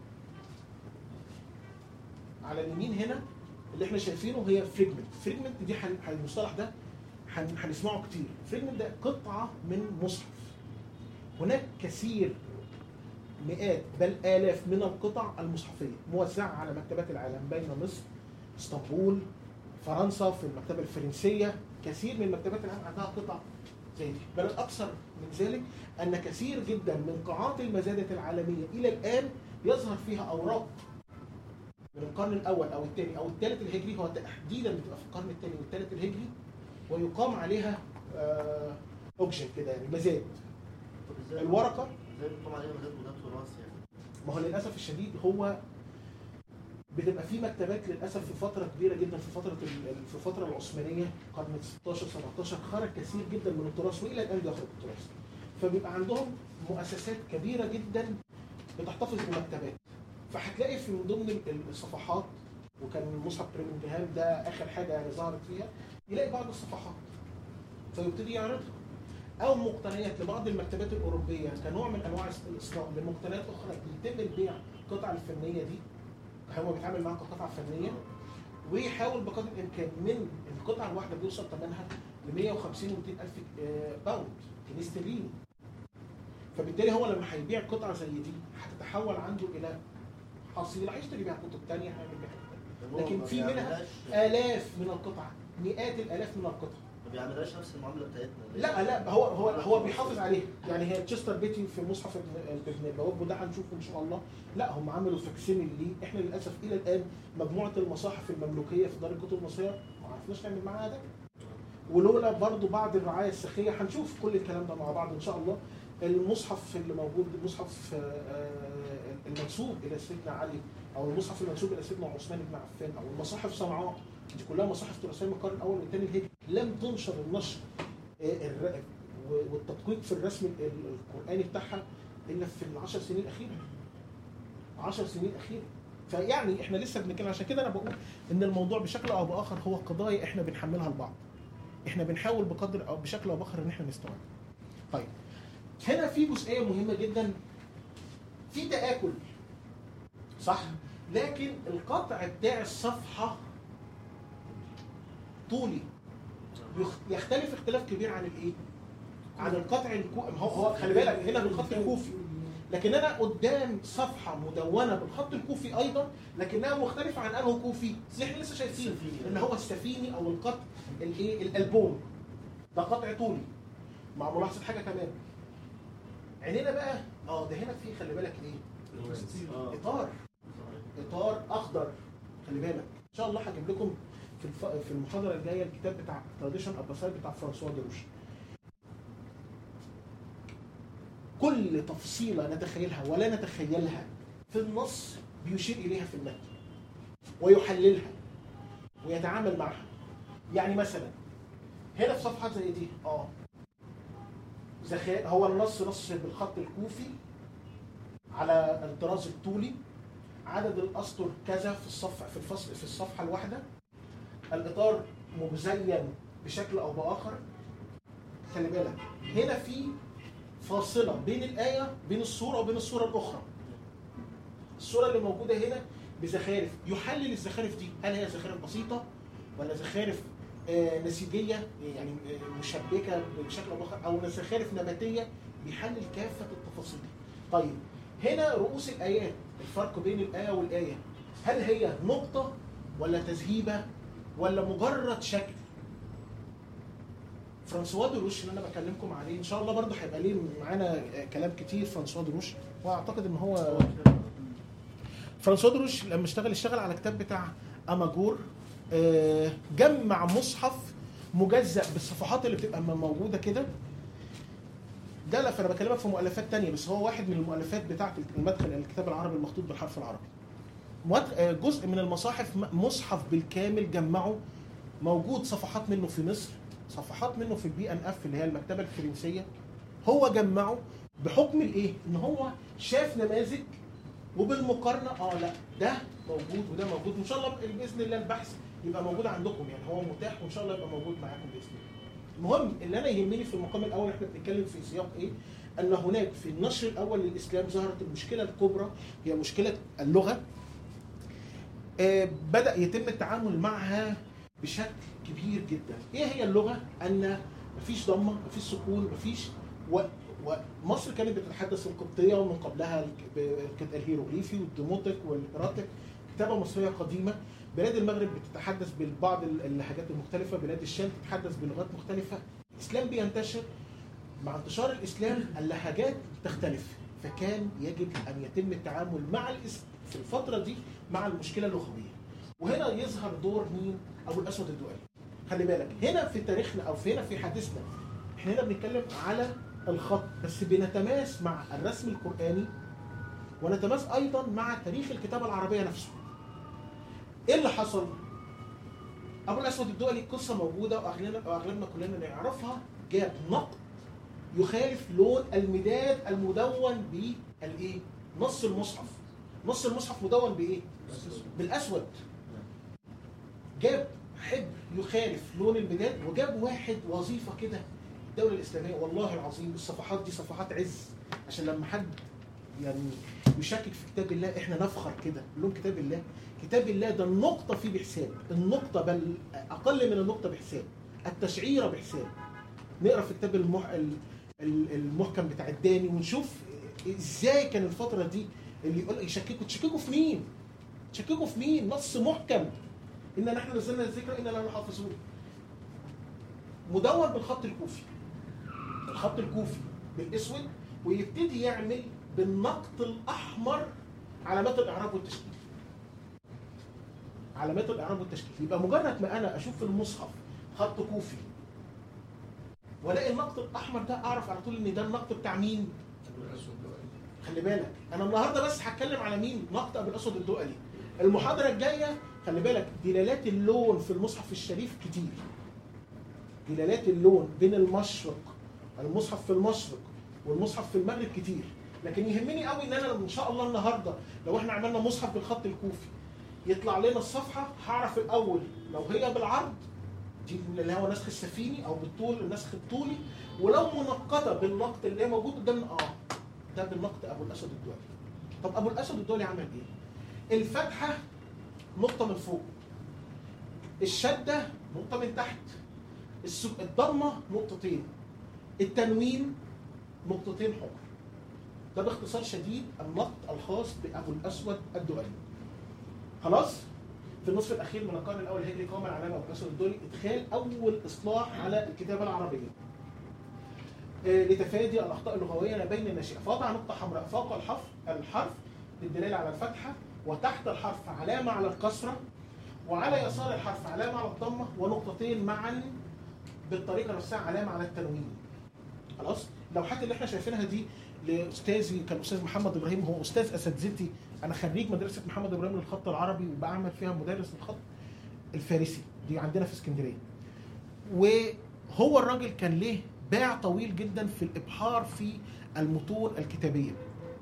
على اليمين هنا اللي احنا شايفينه هي فريجمنت فريجمنت دي هن- هن- المصطلح ده هن- هنسمعه كتير فريجمنت ده قطعه من مصحف هناك كثير مئات بل الاف من القطع المصحفيه موزعه على مكتبات العالم بين مصر اسطنبول فرنسا في المكتبه الفرنسيه كثير من مكتبات العالم عندها قطع زي دي بل الاكثر من ذلك ان كثير جدا من قاعات المزادة العالميه الى الان يظهر فيها اوراق من القرن الاول او الثاني او الثالث الهجري هو تحديدا بتبقى في القرن الثاني والثالث الهجري ويقام عليها آه، اوكشن كده يعني مزاد طب ازاي الورقه ازاي بتقوم عليها من غير وده تراث يعني ما هو للاسف الشديد هو بتبقى في مكتبات للاسف في فتره كبيره جدا في فتره ال- في الفتره العثمانيه قرن 16 17 خرج كثير جدا من التراث والى الان بيخرج التراث فبيبقى عندهم مؤسسات كبيره جدا بتحتفظ بمكتبات فهتلاقي في من ضمن ال- الصفحات وكان مصحف بريمنجهام ده اخر حاجه يعني ظهرت فيها يلاقي بعض الصفحات فيبتدي يعرضها او مقتنيات لبعض المكتبات الاوروبيه كنوع من انواع الاصلاح لمقتنيات اخرى بيتم البيع القطع الفنيه دي هو بيتعامل معاها كقطعه فنيه ويحاول بقدر الامكان من القطعه الواحده بيوصل ثمنها ل 150 و 200 الف آه، باوند جنيه استرليني فبالتالي هو لما هيبيع قطعه زي دي هتتحول عنده الى حصيله هيشتري بيها كتب ثانيه هيعمل بيها حاجات تانية. طب هو لكن ما في منها بيعملهاش- الاف من القطع مئات الالاف من القطع ما بيعملهاش نفس المعامله بتاعتنا لا لا هو هو هو بيحافظ عليها يعني هي تشستر بيتي في مصحف ابن ابن بواب وده هنشوفه ان شاء الله لا هم عملوا فاكسيميل ليه احنا للاسف الى الان مجموعه المصاحف المملوكيه في دار الكتب المصريه ما عرفناش نعمل معاها ده ولولا برضو بعض الرعايه السخيه هنشوف كل الكلام ده مع بعض ان شاء الله المصحف اللي موجود المصحف آه، المنسوب الى سيدنا علي او المصحف المنسوب الى سيدنا عثمان بن عفان او المصاحف صنعاء دي كلها مصاحف تراثيه من القرن الاول والثاني الهجري لم تنشر النشر آه، الر- و- والتدقيق في الرسم ال- القراني بتاعها الا في العشر سنين الاخيره 10 سنين اخيره فيعني احنا لسه بنتكلم عشان كده انا بقول ان الموضوع بشكل او باخر هو قضايا احنا بنحملها لبعض احنا بنحاول بقدر او بشكل او باخر ان احنا نستوعب طيب هنا في جزئيه مهمه جدا في تاكل صح لكن القطع بتاع الصفحه طولي يخ- يختلف اختلاف كبير عن الايه عن القطع الكوفي هو هو خلي بالك هنا بالخط الكوفي لكن انا قدام صفحه مدونه بالخط الكوفي ايضا لكنها مختلفه عن انه كوفي زي احنا لسه شايفين السفيني. ان هو السفيني او القطع الايه الالبوم ده قطع طولي مع ملاحظه حاجه كمان عينينا بقى اه ده هنا في خلي بالك ايه اه اطار اطار اخضر خلي بالك ان شاء الله هجيب لكم في الف... في المحاضره الجايه الكتاب بتاع تراديشن اباسايد بتاع فرانسوا دروش كل تفصيله نتخيلها ولا نتخيلها في النص بيشير اليها في المتن ويحللها ويتعامل معها يعني مثلا هنا في صفحه زي دي اه زخا... هو النص نص بالخط الكوفي على الطراز الطولي عدد الاسطر كذا في الصفحه في الفصل في الصفحه الواحده الاطار مزين بشكل او باخر خلي بالك هنا في فاصله بين الايه بين الصوره وبين الصوره الاخرى الصوره اللي موجوده هنا بزخارف يحلل الزخارف دي هل هي زخارف بسيطه ولا زخارف آه، نسيجيه يعني آه، مشبكه بشكل او باخر او زخارف نباتيه بيحلل كافه التفاصيل دي. طيب هنا رؤوس الايات الفرق بين الايه والايه هل هي نقطه ولا تذهيبه ولا مجرد شكل فرانسوا دروش اللي انا بكلمكم عليه ان شاء الله برضه هيبقى ليه معانا آه، كلام كتير فرانسوا دروش واعتقد ان هو فرانسوا دروش لما اشتغل اشتغل على كتاب بتاع اماجور آه، جمع مصحف مجزأ بالصفحات اللي بتبقى موجوده كده ده لا فانا بكلمك في مؤلفات تانية بس هو واحد من المؤلفات بتاعت المدخل الى الكتاب العربي المخطوط بالحرف العربي مؤت- آه، جزء من المصاحف م- مصحف بالكامل جمعه موجود صفحات منه في مصر صفحات منه في البي ان اف اللي هي المكتبه الفرنسيه هو جمعه بحكم الايه؟ ان هو شاف نماذج وبالمقارنه اه لا ده موجود وده موجود وان شاء الله باذن الله البحث يبقى موجود عندكم يعني هو متاح وان شاء الله يبقى موجود معاكم باذن الله. المهم اللي انا يهمني في المقام الاول احنا بنتكلم في سياق ايه؟ ان هناك في النشر الاول للاسلام ظهرت المشكله الكبرى هي مشكله اللغه آه، بدا يتم التعامل معها بشكل كبير جدا. ايه هي اللغه؟ ان مفيش ضمه، مفيش سكون، مفيش و... ومصر كانت بتتحدث القبطيه ومن قبلها الك- ب- الهيروغليفي والديموتيك والهيراتيك كتابه مصريه قديمه بلاد المغرب بتتحدث ببعض اللهجات المختلفه بلاد الشام تتحدث بلغات مختلفه الاسلام بينتشر مع انتشار الاسلام اللهجات تختلف فكان يجب ان يتم التعامل مع الاسم في الفتره دي مع المشكله اللغويه وهنا يظهر دور مين ابو الاسود الدؤلي خلي بالك هنا في تاريخنا او في هنا في حديثنا احنا هنا بنتكلم على الخط بس بنتماس مع الرسم القراني ونتماس ايضا مع تاريخ الكتابه العربيه نفسه ايه اللي حصل ابو الاسود الدؤلي قصه موجوده واغلبنا واغلبنا كلنا نعرفها جاب نقد يخالف لون المداد المدون بالايه نص المصحف نص المصحف مدون بايه بالاسود جاب حبر يخالف لون المداد وجاب واحد وظيفه كده الدوله الاسلاميه والله العظيم الصفحات دي صفحات عز عشان لما حد يعني يشكك في كتاب الله احنا نفخر كده لون كتاب الله كتاب الله ده النقطه فيه بحساب النقطه بل اقل من النقطه بحساب التشعيره بحساب نقرا في كتاب المح... ال- ال- المحكم بتاع الداني ونشوف ازاي كان الفتره دي اللي يقول يشككوا تشككوا في مين؟ تشككوا في مين؟ نص محكم ان نحن نزلنا الذكر انا لا نحافظون مدون بالخط الكوفي الخط الكوفي بالاسود ويبتدي يعمل بالنقط الاحمر علامات الاعراب والتشكيل علامات الاعراب والتشكيل يبقى مجرد ما انا اشوف في المصحف خط كوفي والاقي النقط الاحمر ده اعرف على طول ان ده النقط بتاع مين خلي بالك انا النهارده بس هتكلم على مين نقط ابو الاسود الدؤلي المحاضره الجايه خلي بالك دلالات اللون في المصحف الشريف كتير دلالات اللون بين المشرق المصحف في المشرق والمصحف في المغرب كتير لكن يهمني قوي ان انا ان شاء الله النهارده لو احنا عملنا مصحف بالخط الكوفي يطلع لنا الصفحه هعرف الاول لو هي بالعرض دي اللي هو نسخ السفيني او بالطول النسخ الطولي ولو منقطه بالنقط اللي هي موجود قدامنا اه ده بالنقط ابو الاسد الدولي طب ابو الاسد الدولي عمل ايه؟ الفتحه نقطه من فوق الشده نقطه من تحت السك- الضمه نقطتين التنوين نقطتين حكم ده باختصار شديد النقط الخاص بابو الاسود الدولي خلاص في النصف الاخير من القرن الاول الهجري قام العلامه ابو الاسود الدولي ادخال اول اصلاح على الكتابه العربيه آه، لتفادي الاخطاء اللغويه ما بين الناشئه فوضع نقطه حمراء فوق الحرف الحرف للدلاله على الفتحه وتحت الحرف علامه على الكسره وعلى يسار الحرف علامه على الضمه ونقطتين معا بالطريقه نفسها علامه على التنوين خلاص اللوحات اللي احنا شايفينها دي لاستاذي كان استاذ محمد ابراهيم هو استاذ اساتذتي انا خريج مدرسه محمد ابراهيم للخط العربي وبعمل فيها مدرس الخط الفارسي دي عندنا في اسكندريه وهو الراجل كان ليه باع طويل جدا في الابحار في المتون الكتابيه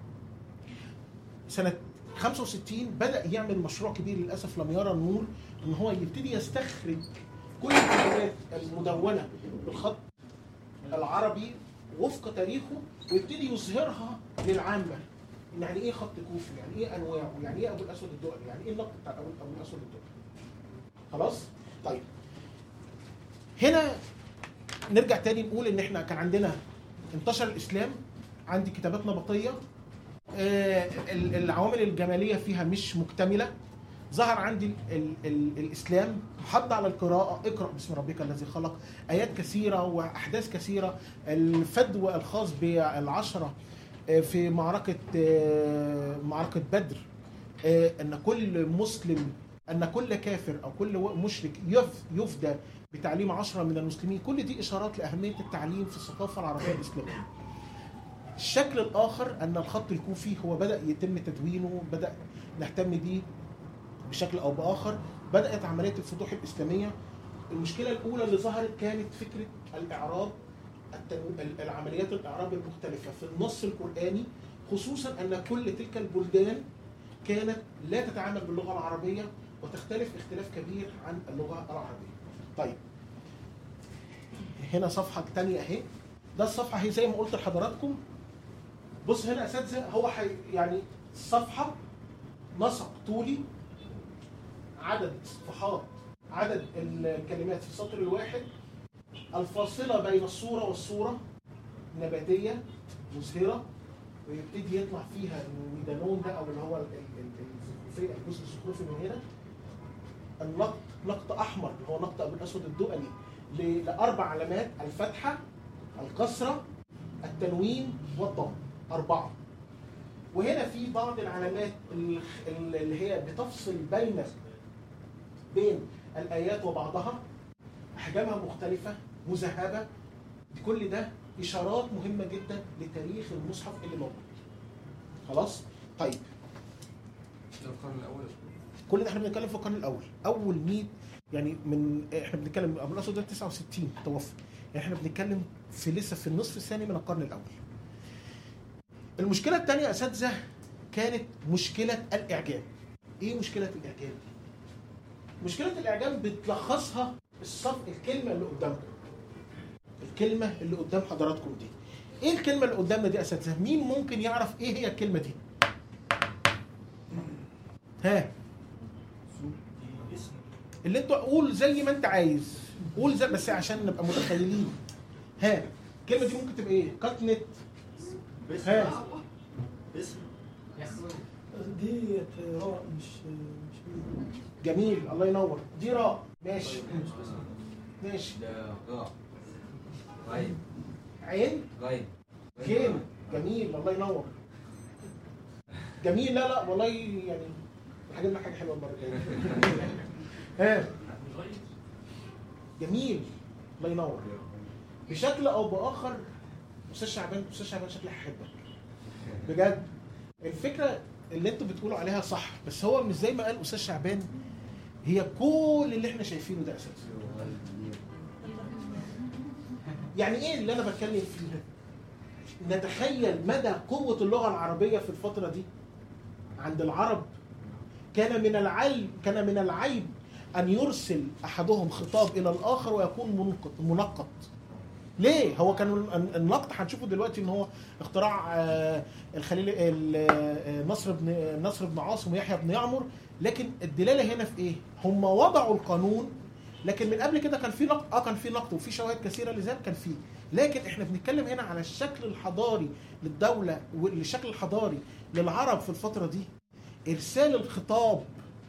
سنه 65 بدا يعمل مشروع كبير للاسف لم يرى النور ان هو يبتدي يستخرج كل الكتابات المدونه بالخط العربي وفق تاريخه ويبتدي يظهرها للعامه يعني ايه خط كوفي يعني ايه انواعه يعني ايه ابو الاسود الدؤلي يعني ايه النقط بتاع ابو أبو الاسود الدؤلي خلاص طيب هنا نرجع تاني نقول ان احنا كان عندنا انتشر الاسلام عندي كتابات نبطيه آه، ال- العوامل الجماليه فيها مش مكتمله ظهر عندي ال ال ال الاسلام حض على القراءه اقرا باسم ربك الذي خلق ايات كثيره واحداث كثيره الفدوى الخاص بالعشره آه، في معركه آه، معركه بدر آه، ان كل مسلم ان كل كافر او كل مشرك يف- يفدى بتعليم عشرة من المسلمين كل دي اشارات لاهميه التعليم في الثقافه العربيه الاسلاميه الشكل الاخر ان الخط الكوفي هو بدا يتم تدوينه بدا نهتم بيه بشكل او باخر بدات عمليه الفتوح الاسلاميه المشكله الاولى اللي ظهرت كانت فكره الاعراب التنو- ال- العمليات الاعراب المختلفه في النص القراني خصوصا ان كل تلك البلدان كانت لا تتعامل باللغه العربيه وتختلف اختلاف كبير عن اللغه العربيه. طيب هنا صفحه ثانيه اهي ده الصفحه هي زي ما قلت لحضراتكم بص هنا يا اساتذه هو حي يعني صفحه نسق طولي عدد صفحات عدد الكلمات في السطر الواحد الفاصله بين الصوره والصوره نباتيه مزهره ويبتدي يطلع فيها الميدانون ده او اللي هو ال- ال- ال- الزخرفي الجزء الزخرفي من هنا النقط نقط احمر اللي هو نقط ابو الاسود الدؤلي ل- لاربع علامات الفتحه الكسره التنوين والضم اربعه وهنا في بعض العلامات ال- ال- اللي هي بتفصل بين بين الايات وبعضها احجامها مختلفه مذهبه كل ده اشارات مهمه جدا لتاريخ المصحف اللي موجود خلاص طيب ده القرن الاول كل ده احنا بنتكلم في القرن الاول اول 100 يعني من احنا بنتكلم ابو الاسود ده 69 توفى يعني احنا بنتكلم في لسه في النصف الثاني من القرن الاول المشكله الثانيه يا اساتذه كانت مشكله الاعجام ايه مشكله الاعجام مشكله الاعجام بتلخصها الصف الكلمه اللي قدامكم الكلمه اللي قدام حضراتكم دي ايه الكلمه اللي قدامنا دي يا اساتذه مين ممكن يعرف ايه هي الكلمه دي ها اسم اللي انت قول زي ما انت عايز قول زي بس عشان نبقى متخيلين ها الكلمه دي ممكن تبقى ايه كاتنت باسم ها اسم دي راء مش مش مين. جميل الله ينور دي راء ماشي ماشي ده غاء غين عين غين جيم جميل الله ينور جميل لا لا والله يعني هجيب لك حاجه حلوه المره الجايه ها غير جميل الله ينور بشكل او باخر استاذ شعبان استاذ شعبان شكلي هحبك بجد الفكره اللي انتوا بتقولوا عليها صح بس هو مش زي ما قال استاذ شعبان هي كل اللي احنا شايفينه ده اساسا يعني ايه اللي انا بتكلم فيه نتخيل مدى قوة اللغة العربية في الفترة دي عند العرب كان من العيب كان من العيب أن يرسل أحدهم خطاب إلى الآخر ويكون منقط منقط ليه؟ هو كان النقط هنشوفه دلوقتي ان هو اختراع آه، الخليل ال- آه، نصر بن نصر بن عاصم ويحيى بن يعمر لكن الدلاله هنا في ايه؟ هم وضعوا القانون لكن من قبل كده كان في نقد اه كان في نقد وفي شواهد كثيره لذلك كان في لكن احنا بنتكلم هنا على الشكل الحضاري للدوله والشكل الحضاري للعرب في الفتره دي ارسال الخطاب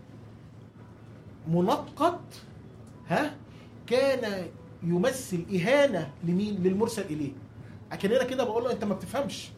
منقط ها كان يمثل اهانه لمين للمرسل اليه اكننا كده بقول له انت ما بتفهمش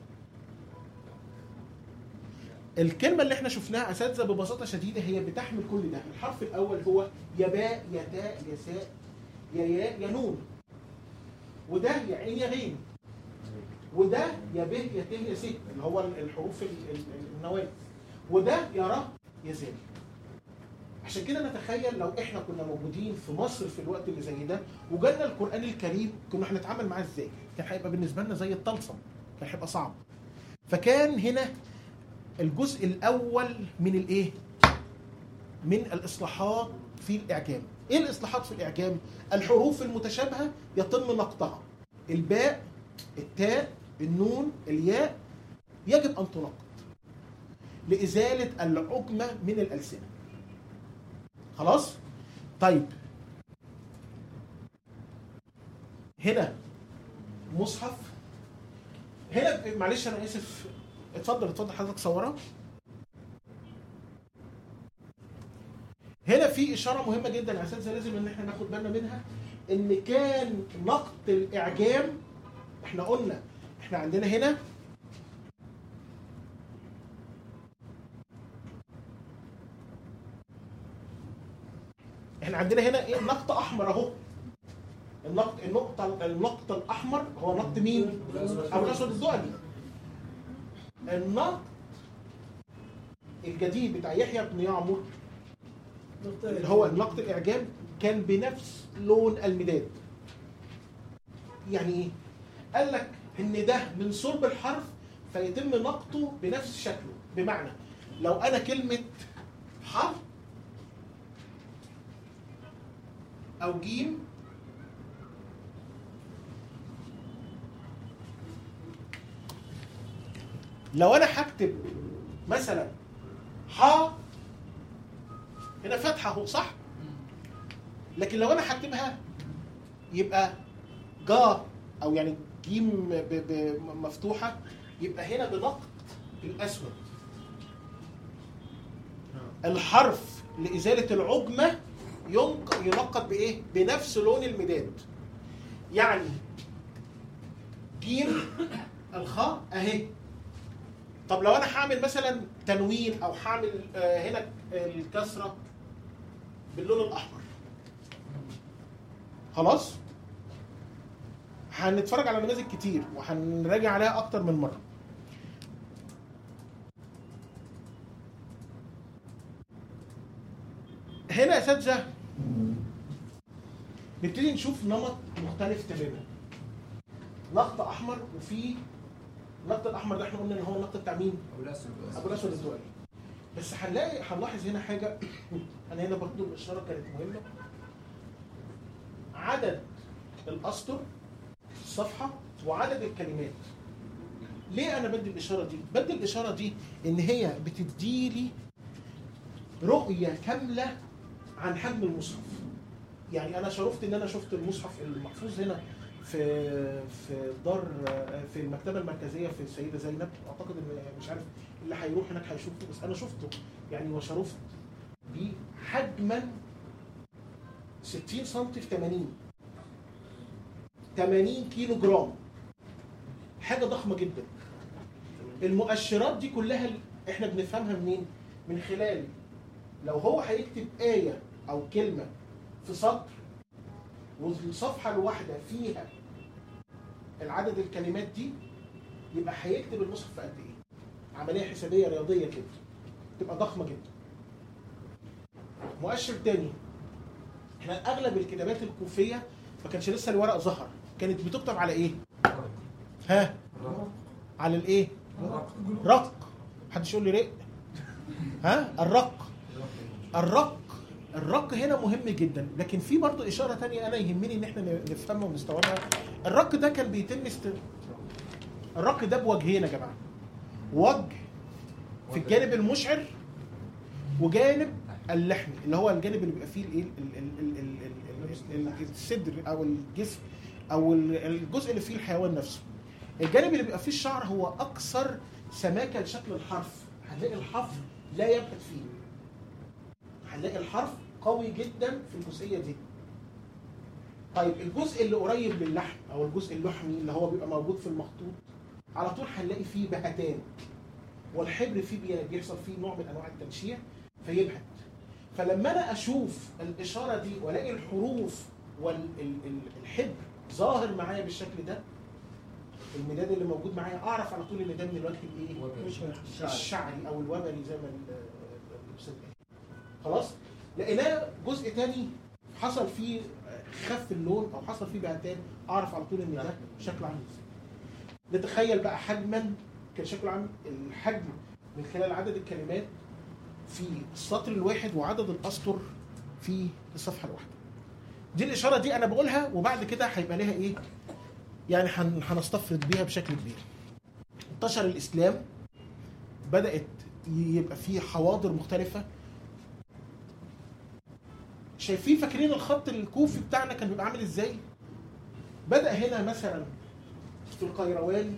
الكلمة اللي احنا شفناها أساتذة ببساطة شديدة هي بتحمل كل ده، الحرف الأول هو يا باء يا تاء يا ساء يا ياء يا نون. وده يا عين يا غين. وده يا ب يا ت يا س اللي هو الحروف ال- ال- النواه. وده يراه يزال عشان كده نتخيل لو احنا كنا موجودين في مصر في الوقت اللي زي ده وجالنا القران الكريم كنا هنتعامل معاه ازاي؟ كان هيبقى بالنسبه لنا زي الطلسم كان هيبقى صعب فكان هنا الجزء الاول من الايه؟ من الاصلاحات في الاعجام. ايه الاصلاحات في الاعجام؟ الحروف المتشابهه يتم نقطها. الباء، التاء، النون، الياء يجب ان تنقط. لازاله العجمه من الالسنه. خلاص؟ طيب هنا مصحف هنا معلش انا اسف اتفضل اتفضل حضرتك صورها هنا في اشاره مهمه جدا يا اساتذه لازم ان احنا ناخد بالنا منها ان كان نقط الاعجام احنا قلنا احنا عندنا هنا احنا عندنا هنا ايه نقط احمر اهو النقط النقطه النقط الاحمر هو نقط مين؟ ابو الاسود الدؤلي النقط الجديد بتاع يحيى بن يعمر اللي هو النقط الاعجام كان بنفس لون المداد يعني ايه قال لك ان ده من صلب الحرف فيتم نقطه بنفس شكله بمعنى لو انا كلمه حرف او جيم لو انا هكتب مثلا ح هنا فتحه اهو صح لكن لو انا هكتبها يبقى جا او يعني جيم ب- ب- مفتوحه يبقى هنا بنقط الاسود الحرف لازاله العجمه ينق- ينقط بايه بنفس لون المداد يعني جيم الخاء اهي طب لو انا هعمل مثلا تنوين او هعمل آه، هنا الكسره باللون الاحمر خلاص هنتفرج على نماذج كتير وهنراجع عليها اكتر من مره هنا يا اساتذه نبتدي نشوف نمط مختلف تماما نقط احمر وفي النقط الاحمر ده احنا قلنا ان هو النقط بتاع مين؟ ابو الاسود ابو الاسود الدولي بس هنلاقي هنلاحظ هنا حاجه انا هنا برضه الاشاره كانت مهمه عدد الاسطر في الصفحه وعدد الكلمات ليه انا بدي الاشاره دي بدي الاشاره دي ان هي بتديلي رؤيه كامله عن حجم المصحف يعني انا شرفت ان انا شفت المصحف المحفوظ هنا في في دار في المكتبه المركزيه في السيده زينب اعتقد ان مش عارف اللي هيروح هناك هيشوفه بس انا شفته يعني وشرفت بيه حجما 60 سم في 80 80 كيلو جرام حاجه ضخمه جدا المؤشرات دي كلها احنا بنفهمها منين من خلال لو هو هيكتب ايه او كلمه في سطر والصفحه الواحده فيها العدد الكلمات دي يبقى هيكتب المصحف في قد ايه عمليه حسابيه رياضيه كده تبقى ضخمه جدا مؤشر تاني احنا اغلب الكتابات الكوفيه ما كانش لسه الورق ظهر كانت بتكتب على ايه ها على الايه رق محدش يقول لي رق ها الرق الرق الرق هنا مهم جدا لكن في برضه اشاره تانية انا يهمني ان احنا نفهمها ونستوعبها الرق ده كان بيتم است... الرق ده بوجهين يا جماعه وجه في الجانب المشعر وجانب اللحمي اللي هو الجانب اللي بيبقى فيه الايه ال- ال- ال- ال- ال- ال- الصدر او الجسم او ال- الجزء اللي فيه الحيوان نفسه الجانب اللي بيبقى فيه الشعر هو اكثر سماكه لشكل الحرف هنلاقي الحرف لا يبحث فيه هنلاقي الحرف قوي جدا في الجزئيه دي طيب الجزء اللي قريب للحم او الجزء اللحمي اللي هو بيبقى موجود في المخطوط على طول هنلاقي فيه بهتان والحبر فيه بي- بيحصل فيه نوع من انواع التنشيع فيبهت فلما انا اشوف الاشاره دي والاقي الحروف والحبر ظاهر معايا بالشكل ده المداد اللي موجود معايا اعرف على طول ان ده من الوجه الايه مش الشعري او الوبري زي ما ال- الاستاذ قال خلاص لقيناه جزء تاني حصل فيه خف اللون او حصل فيه بهتان اعرف على طول ان ده شكله عامل ازاي نتخيل بقى حجما كان شكله عامل الحجم من خلال عدد الكلمات في السطر الواحد وعدد الاسطر في الصفحه الواحده دي الاشاره دي انا بقولها وبعد كده هيبقى لها ايه يعني هن- هنستفرد بيها بشكل كبير انتشر الاسلام بدات يبقى في حواضر مختلفه شايفين فاكرين الخط الكوفي بتاعنا كان بيبقى عامل ازاي بدا هنا مثلا في القيروان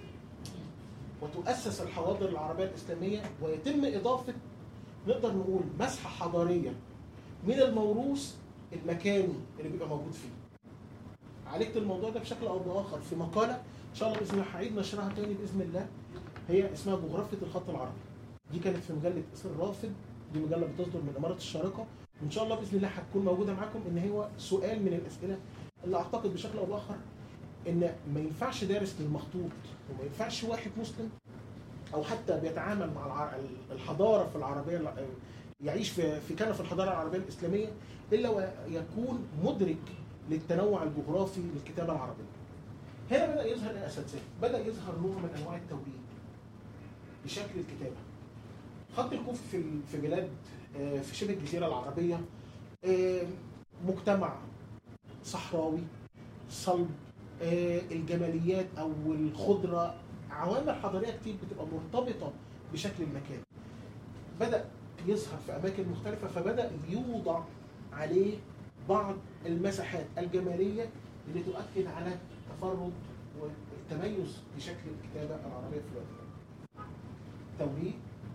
وتؤسس الحواضر العربيه الاسلاميه ويتم اضافه نقدر نقول مسحه حضاريه من الموروث المكاني اللي بيبقى موجود فيه عالجت الموضوع ده بشكل او باخر في مقاله ان شاء الله باذن الله هعيد نشرها تاني باذن الله هي اسمها جغرافيه الخط العربي دي كانت في مجله اسر رافد دي مجله بتصدر من اماره الشارقه وان شاء الله باذن الله هتكون موجوده معاكم ان هو سؤال من الاسئله اللي اعتقد بشكل او باخر ان ما ينفعش دارس للمخطوط وما ينفعش واحد مسلم او حتى بيتعامل مع الع- الحضاره في العربيه الع- يعيش في في كنف الحضاره العربيه الاسلاميه الا ويكون مدرك للتنوع الجغرافي للكتابه العربيه. هنا بدا يظهر ايه يا اساتذه؟ بدا يظهر نوع من انواع التوريد بشكل الكتابه. خط الكوف في ال- في بلاد آه، في شبه الجزيره العربيه آه، مجتمع صحراوي صلب آه، الجماليات او الخضره عوامل حضاريه كتير بتبقى مرتبطه بشكل المكان. بدا يظهر في اماكن مختلفه فبدا يوضع عليه بعض المساحات الجماليه اللي تؤكد على تفرد والتميز بشكل الكتابه العربيه في الوقت ده. توريد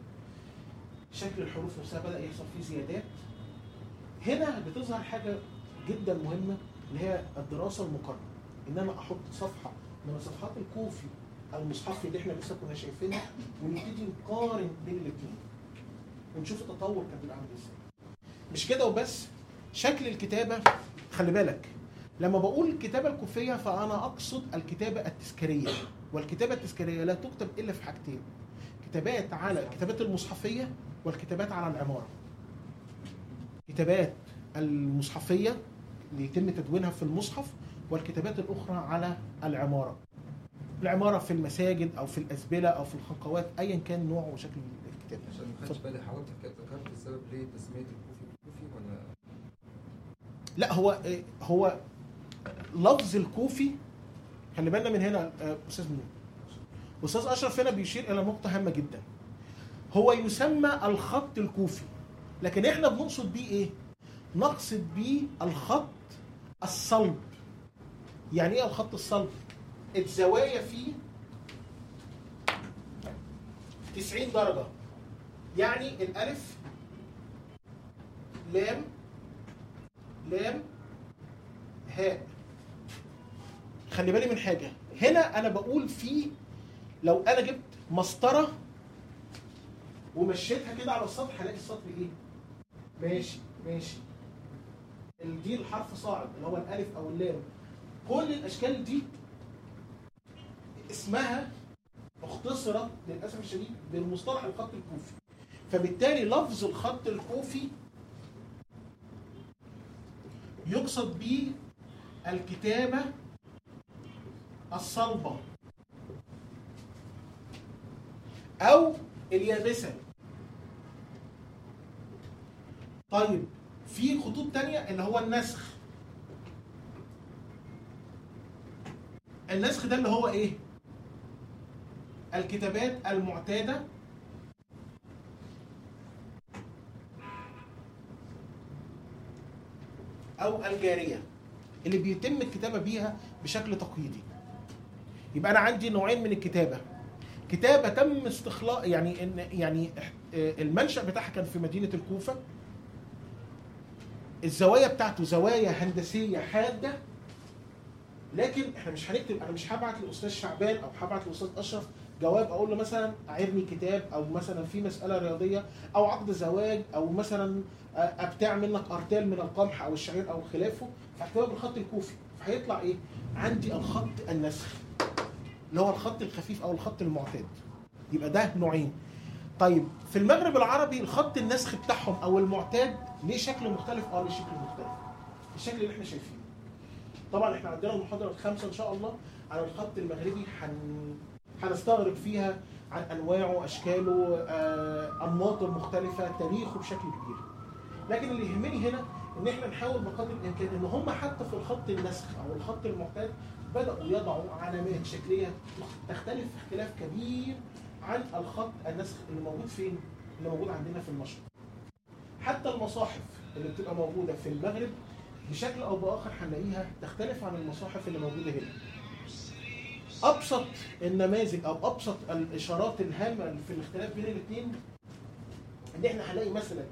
شكل الحروف نفسها بدا يحصل فيه زيادات هنا بتظهر حاجه جدا مهمه اللي هي الدراسه المقارنه ان انا احط صفحه من صفحات الكوفي المصحفي اللي احنا لسه كنا شايفينها ونبتدي نقارن بين الاثنين ونشوف التطور كان بيبقى عامل ازاي مش كده وبس شكل الكتابه خلي بالك لما بقول الكتابه الكوفيه فانا اقصد الكتابه التذكاريه والكتابه التذكاريه لا تكتب الا في حاجتين كتابات على الكتابات المصحفيه والكتابات على العماره كتابات المصحفيه اللي يتم تدوينها في المصحف والكتابات الاخرى على العماره العماره في المساجد او في الازبله او في الخنقوات ايا كان نوع وشكل الكتابه عشان ما خدش بالي حضرتك كده ذكرت السبب ليه تسميه الكوفي بالكوفي ولا لا هو إيه، هو لفظ الكوفي خلي بالنا من هنا آه، استاذ منير استاذ اشرف هنا بيشير الى نقطه هامه جدا هو يسمى الخط الكوفي لكن احنا بنقصد بيه ايه نقصد بيه الخط الصلب يعني ايه الخط الصلب الزوايا فيه 90 درجه يعني الالف لام لام هاء خلي بالي من حاجه هنا انا بقول في لو انا جبت مسطره ومشيتها كده على السطح هلاقي السطر ايه ماشي ماشي ال- دي الحرف صاعد اللي هو الالف او اللام كل الاشكال دي اسمها اختصرت للاسف الشديد بالمصطلح الخط الكوفي فبالتالي لفظ الخط الكوفي يقصد به الكتابة الصلبة أو اليابسة طيب في خطوط تانية اللي هو النسخ النسخ ده اللي هو ايه الكتابات المعتادة او الجاريه اللي بيتم الكتابه بيها بشكل تقييدي يبقى انا عندي نوعين من الكتابه كتابه تم استخلاص يعني ان يعني آه، المنشا بتاعها كان في مدينه الكوفه الزوايا بتاعته زوايا هندسيه حاده لكن احنا مش هنكتب انا مش هبعت لاستاذ شعبان او هبعت لاستاذ اشرف جواب اقول له مثلا اعرني كتاب او مثلا في مساله رياضيه او عقد زواج او مثلا ابتاع منك ارتال من القمح او الشعير او خلافه فهكتبها بالخط الكوفي فهيطلع ايه؟ عندي الخط النسخ اللي هو الخط الخفيف او الخط المعتاد يبقى ده نوعين طيب في المغرب العربي الخط النسخ بتاعهم او المعتاد ليه شكل مختلف اه ليه شكل مختلف الشكل اللي احنا شايفينه طبعا احنا عندنا المحاضره الخامسه ان شاء الله على الخط المغربي هن... هنستغرق فيها عن انواعه اشكاله آه، انماطه المختلفه تاريخه بشكل كبير لكن اللي يهمني هنا ان احنا نحاول بقدر الامكان ان هم حتى في الخط النسخ او الخط المعتاد بداوا يضعوا علامات شكليه تختلف اختلاف كبير عن الخط النسخ اللي موجود فين؟ اللي موجود عندنا في المشرق. حتى المصاحف اللي بتبقى موجوده في المغرب بشكل او باخر هنلاقيها تختلف عن المصاحف اللي موجوده هنا. ابسط النماذج او ابسط الاشارات الهامه اللي في الاختلاف بين الاثنين ان احنا هنلاقي مثلا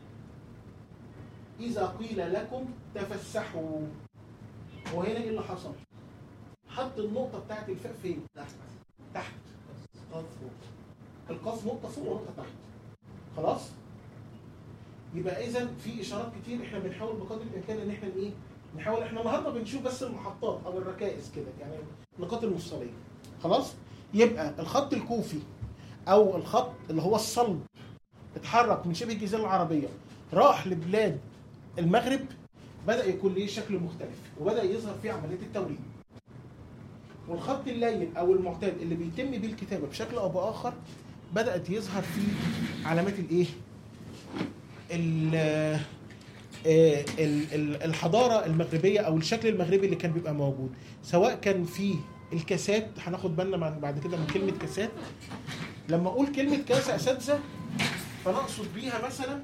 اذا قيل لكم تفسحوا وهنا ايه اللي حصل؟ حط النقطه بتاعت الفاء فين؟ تحت تحت قاف فوق القاف نقطه فوق ونقطه تحت خلاص يبقى اذا في اشارات كتير احنا بنحاول بقدر الامكان ان احنا ايه نحاول احنا النهارده بنشوف بس المحطات او الركائز كده يعني النقاط المفصليه خلاص يبقى الخط الكوفي او الخط اللي هو الصلب اتحرك من شبه الجزيره العربيه راح لبلاد المغرب بدا يكون ليه شكل مختلف وبدا يظهر فيه عمليه التوريد والخط اللين او المعتاد اللي بيتم بيه الكتابه بشكل او باخر بدات يظهر فيه علامات الايه ال- آه، ال- ال- الحضاره المغربيه او الشكل المغربي اللي كان بيبقى موجود سواء كان في الكاسات هناخد بالنا مع- بعد كده من كلمه كاسات لما اقول كلمه كاس يا اساتذه فانا اقصد بيها مثلا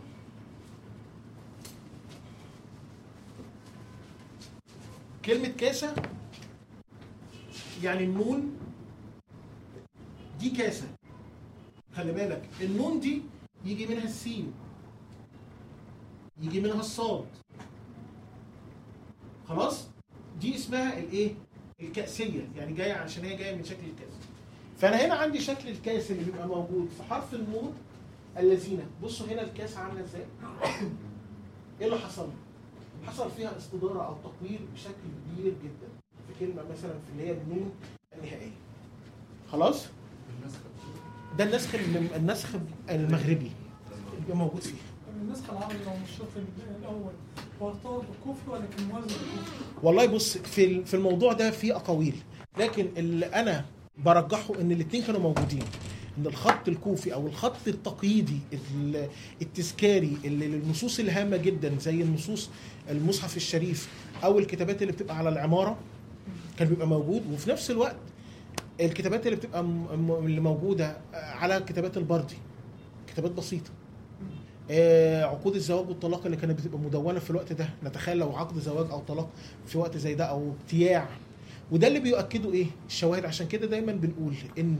كلمه كاسه يعني النون دي كاسه خلي بالك النون دي يجي منها السين يجي منها الصاد خلاص دي اسمها الايه الكأسية يعني جاية عشان هي جاية من شكل الكاس فانا هنا عندي شكل الكاس اللي بيبقى موجود في حرف النون الذين بصوا هنا الكاس عامله ازاي ايه اللي حصل حصل فيها استدارة او تطوير بشكل كبير جدا في كلمة مثلا في اللي هي النون النهائية خلاص النسخ ده النسخ النسخ المغربي اللي بيبقى موجود فيه النسخ العربي او الشوط الاول هو ارتبط بالكوفي ولا كان موازي بالكوفي؟ والله بص في ال- في الموضوع ده في اقاويل لكن اللي انا برجحه ان الاثنين كانوا موجودين ان الخط الكوفي او الخط التقييدي ال- التذكاري اللي للنصوص الهامه جدا زي النصوص المصحف الشريف او الكتابات اللي بتبقى على العماره كان بيبقى موجود وفي نفس الوقت الكتابات اللي بتبقى م- م- اللي موجوده على كتابات البردي كتابات بسيطه آه، عقود الزواج والطلاق اللي كانت بتبقى مدونه في الوقت ده نتخيل لو عقد زواج او طلاق في وقت زي ده او ابتياع وده اللي بيؤكده ايه الشواهد عشان كده دايما بنقول ان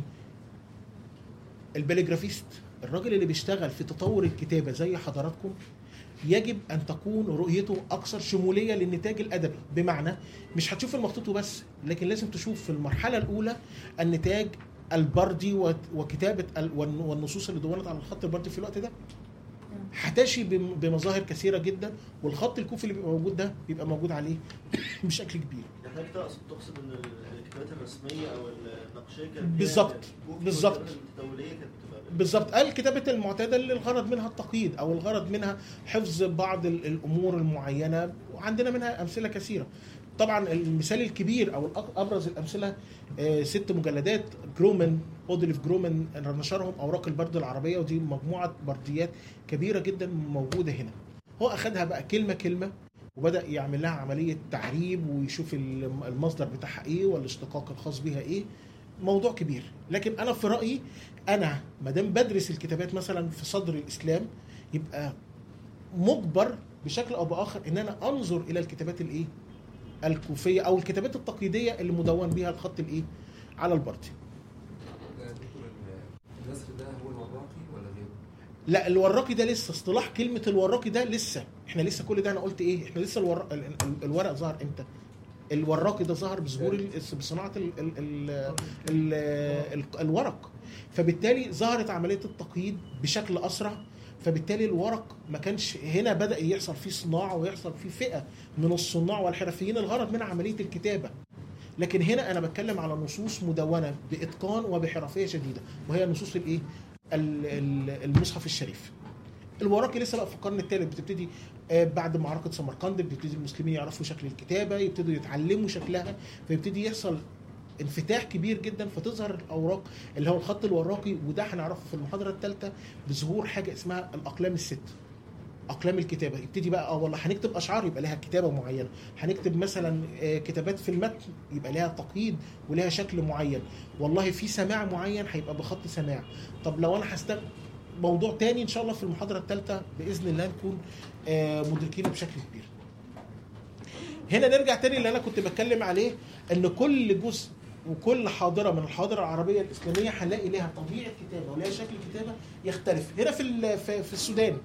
الباليجرافيست الراجل اللي بيشتغل في تطور الكتابه زي حضراتكم يجب ان تكون رؤيته اكثر شموليه للنتاج الادبي بمعنى مش هتشوف المخطوط وبس لكن لازم تشوف في المرحله الاولى النتاج البردي وت- وكتابه ال- والن- والنصوص اللي دونت على الخط البردي في الوقت ده هتشي بم- بمظاهر كثيره جدا والخط الكوفي اللي بيبقى موجود ده بيبقى موجود عليه بشكل كبير يعني حضرتك تقصد تقصد ان ال- الكتابات الرسميه او النقشيه كانت هي بالظبط. الكوفي بالظبط. والكتابات التداوليه كانت بتبقى بالظبط قال كتابة المعتادة اللي الغرض منها التقييد أو الغرض منها حفظ بعض ال- الأمور المعينة وعندنا منها أمثلة كثيرة طبعا المثال الكبير أو الأق- أبرز الأمثلة آه، ست مجلدات جرومان بودليف جرومان نشرهم أوراق البرد العربية ودي مجموعة برديات كبيرة جدا موجودة هنا هو أخدها بقى كلمة كلمة وبدأ يعمل لها عملية تعريب ويشوف الم- المصدر بتاعها إيه والاشتقاق الخاص بها إيه موضوع كبير لكن انا في رايي انا ما دام بدرس الكتابات مثلا في صدر الاسلام يبقى مجبر بشكل او باخر ان انا انظر الى الكتابات الايه الكوفيه او الكتابات التقليديه اللي مدون بها الخط الايه على البردي ده دكتور ال- النسخ ده هو الوراقي ولا غيره؟ لا الوراقي ده لسه اصطلاح كلمه الوراقي ده لسه احنا لسه كل ده انا قلت ايه احنا لسه الور... ال- ال- الورق ظهر امتى الوراقي ده ظهر بظهور ال- بصناعه ال... ال... ال... ال... ال... الورق فبالتالي ظهرت عمليه التقييد بشكل اسرع فبالتالي الورق ما كانش هنا بدا يحصل فيه صناعه ويحصل فيه فئه من الصناع والحرفيين الغرض من عمليه الكتابه لكن هنا انا بتكلم على نصوص مدونه باتقان وبحرفيه شديده وهي نصوص الايه ال- ال- المصحف الشريف الوراقي لسه بقى في القرن الثالث بتبتدي آه، بعد معركه سمرقند بيبتدي المسلمين يعرفوا شكل الكتابه يبتدوا يتعلموا شكلها فيبتدي يحصل انفتاح كبير جدا فتظهر الاوراق اللي هو الخط الوراقي وده هنعرفه في المحاضره الثالثه بظهور حاجه اسمها الاقلام الست اقلام الكتابه يبتدي بقى اه والله هنكتب اشعار يبقى لها كتابه معينه هنكتب مثلا آه، كتابات في المتن يبقى لها تقييد ولها شكل معين والله في سماع معين هيبقى بخط سماع طب لو انا هست موضوع تاني ان شاء الله في المحاضره الثالثه باذن الله نكون آه، مدركينه بشكل كبير هنا نرجع تاني اللي انا كنت بتكلم عليه ان كل جزء وكل حاضره من الحاضره العربيه الاسلاميه هنلاقي لها طبيعه كتابه ولها شكل كتابه يختلف هنا في ال- في في السودان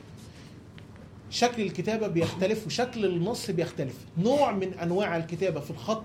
شكل الكتابه بيختلف وشكل النص بيختلف نوع من انواع الكتابه في الخط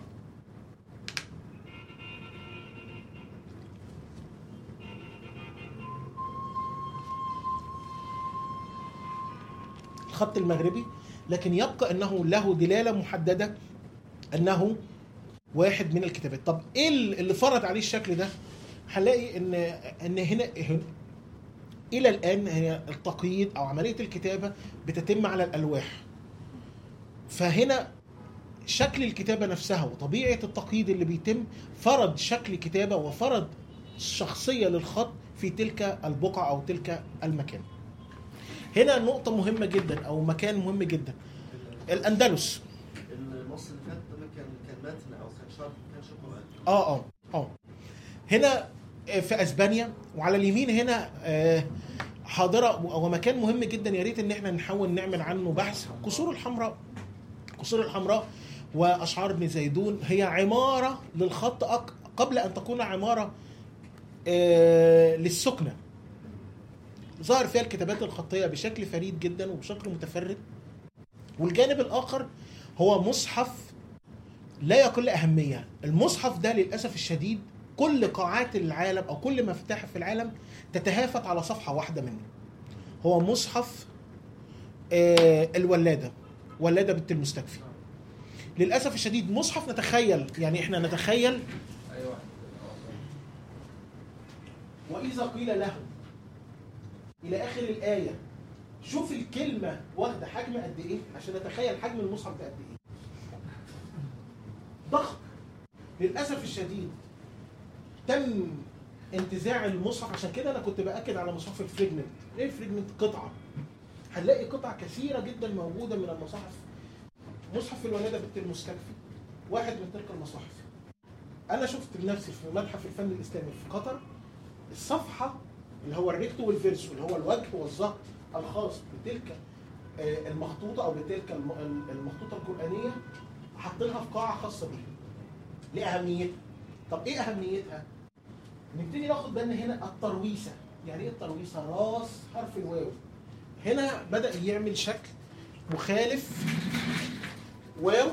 الخط المغربي لكن يبقى انه له دلاله محدده انه واحد من الكتابات طب ايه اللي فرض عليه الشكل ده هنلاقي ان ان هنا الى الان هي التقييد او عمليه الكتابه بتتم على الالواح فهنا شكل الكتابه نفسها وطبيعه التقييد اللي بيتم فرض شكل كتابه وفرض شخصيه للخط في تلك البقعه او تلك المكان هنا نقطه مهمه جدا او مكان مهم جدا الاندلس النص اللي فات ده كان كان متن او كان شرح ما كانش قران اه اه اه هنا آه، في اسبانيا وعلى اليمين هنا آه، حاضره ومكان مهم جدا يا ريت ان احنا نحاول نعمل عنه بحث قصور الحمراء قصور الحمراء واشعار ابن زيدون هي عماره للخط أق- قبل ان تكون عماره آه، للسكنه ظهر فيها الكتابات الخطيه بشكل فريد جدا وبشكل متفرد والجانب الاخر هو مصحف لا يقل أهمية المصحف ده للأسف الشديد كل قاعات العالم أو كل مفتاح في العالم تتهافت على صفحة واحدة منه هو مصحف آه الولادة ولادة بنت المستكفي للأسف الشديد مصحف نتخيل يعني إحنا نتخيل اي واحد وإذا قيل له إلى آخر الآية شوف الكلمة واخدة حجم قد إيه عشان نتخيل حجم المصحف ده قد إيه ضخم للأسف الشديد تم انتزاع المصحف عشان كده أنا كنت بأكد على مصحف الفريجمنت إيه الفريجمنت قطعة هنلاقي قطع كثيرة جدا موجودة من المصاحف مصحف الولادة بنت المستكفي واحد من تلك المصاحف أنا شفت بنفسي في متحف الفن الإسلامي في قطر الصفحة اللي هو الريكتو والفيرسو اللي هو الوجه والظهر الخاص بتلك آه، المخطوطة أو بتلك الم- المخطوطة القرآنية حاطينها في قاعة خاصة بيها لأهميتها طب إيه أهميتها؟ نبتدي ناخد بالنا هنا الترويسة يعني إيه الترويسة؟ راس حرف الواو هنا بدأ يعمل شكل مخالف واو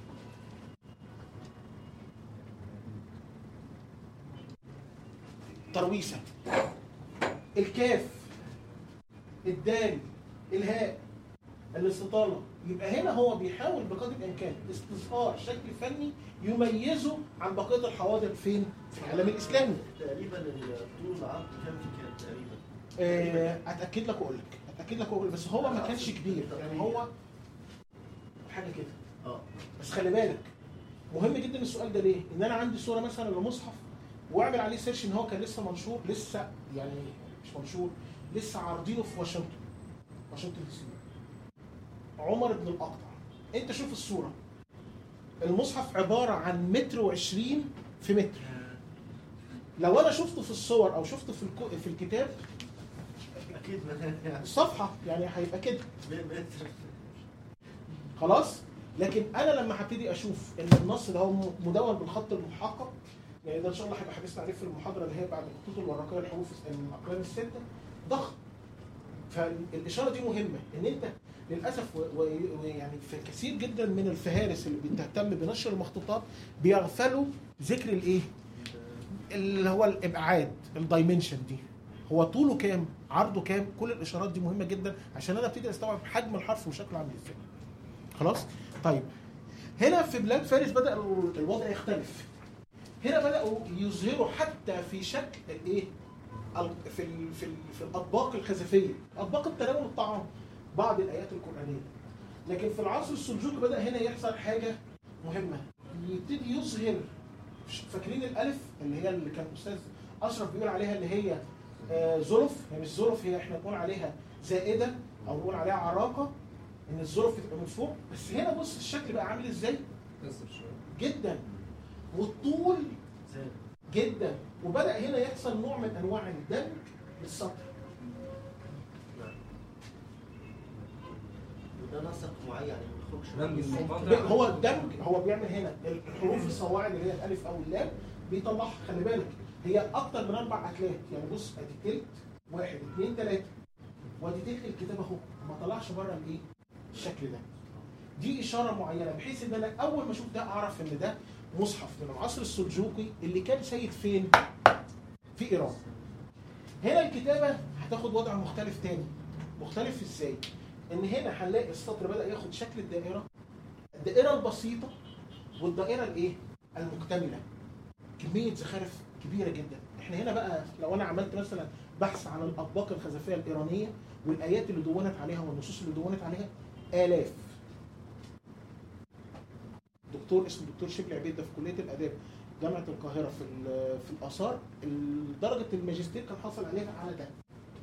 ترويسة الكاف الدال الهاء الاستطالة يبقى هنا هو بيحاول بقدر الامكان استصهار شكل فني يميزه عن بقيه الحواضر فين؟ في العالم الاسلامي. تقريبا الطول العرض كام في كام تقريبا آه، اتاكد لك واقول لك اتاكد لك واقول لك بس هو ما كانش كبير يعني هو حاجه كده اه بس خلي بالك مهم جدا السؤال ده ليه؟ ان انا عندي صوره مثلا لمصحف واعمل عليه سيرش ان هو كان لسه منشور لسه يعني مش منشور لسه عارضينه في واشنطن واشنطن دي سي عمر بن الأقطع انت شوف الصوره المصحف عباره عن متر وعشرين في متر لو انا شفته في الصور او شفته في الكو... في الكتاب اكيد ما يعني الصفحه يعني هيبقى كده متر خلاص لكن انا لما هبتدي اشوف ان النص ده هو مدون بالخط المحقق يعني ده ان شاء الله هيبقى حديثنا عليه في المحاضره اللي هي بعد الخطوط الورقيه الحروف الاقلام السته ضخم فالاشاره دي مهمه ان انت للاسف و- و- ويعني في كثير جدا من الفهارس اللي بتهتم بنشر المخطوطات بيغفلوا ذكر الايه؟ اللي هو الابعاد الدايمنشن دي هو طوله كام؟ عرضه كام؟ كل الاشارات دي مهمه جدا عشان انا ابتدي استوعب حجم الحرف وشكله عامل ازاي. خلاص؟ طيب هنا في بلاد فارس بدا الوضع يختلف هنا بداوا يظهروا حتى في شكل الايه ال- في ال- في ال- في الاطباق الخزفيه اطباق التناول الطعام بعض الايات القرانيه لكن في العصر السلجوقي بدا هنا يحصل حاجه مهمه يبتدي يظهر فاكرين الالف اللي هي اللي كان استاذ اشرف بيقول عليها اللي هي آه، زلف هي مش زلف هي احنا بنقول عليها زائده او نقول عليها عراقه ان الزلف تبقى من فوق بس هنا بص الشكل بقى عامل ازاي كسر شويه جدا والطول زاد جدا وبدا هنا يحصل نوع من انواع الدمج للسطر وده نسق معين يعني ما بيخرجش دمج من السطر. المقاطع. هو الدمج هو بيعمل هنا الحروف الصواعد اللي هي الالف او اللام بيطلعها خلي بالك هي اكتر من اربع اتلات يعني بص ادي تلت واحد اثنين ثلاثه وادي تلت الكتاب اهو ما طلعش بره الايه الشكل ده دي اشاره معينه بحيث ان انا اول ما اشوف ده اعرف ان ده مصحف من العصر السلجوقي اللي كان سيد فين في ايران هنا الكتابه هتاخد وضع مختلف تاني مختلف ازاي ان هنا هنلاقي السطر بدا ياخد شكل الدائره الدائره البسيطه والدائره الايه المكتمله كميه زخارف كبيره جدا احنا هنا بقى لو انا عملت مثلا بحث عن الاطباق الخزفيه الايرانيه والايات اللي دونت عليها والنصوص اللي دونت عليها الاف دكتور اسمه دكتور شبلي عبيد ده في كليه الاداب جامعه القاهره في ال- في الاثار درجه الماجستير كان حاصل عليها على ده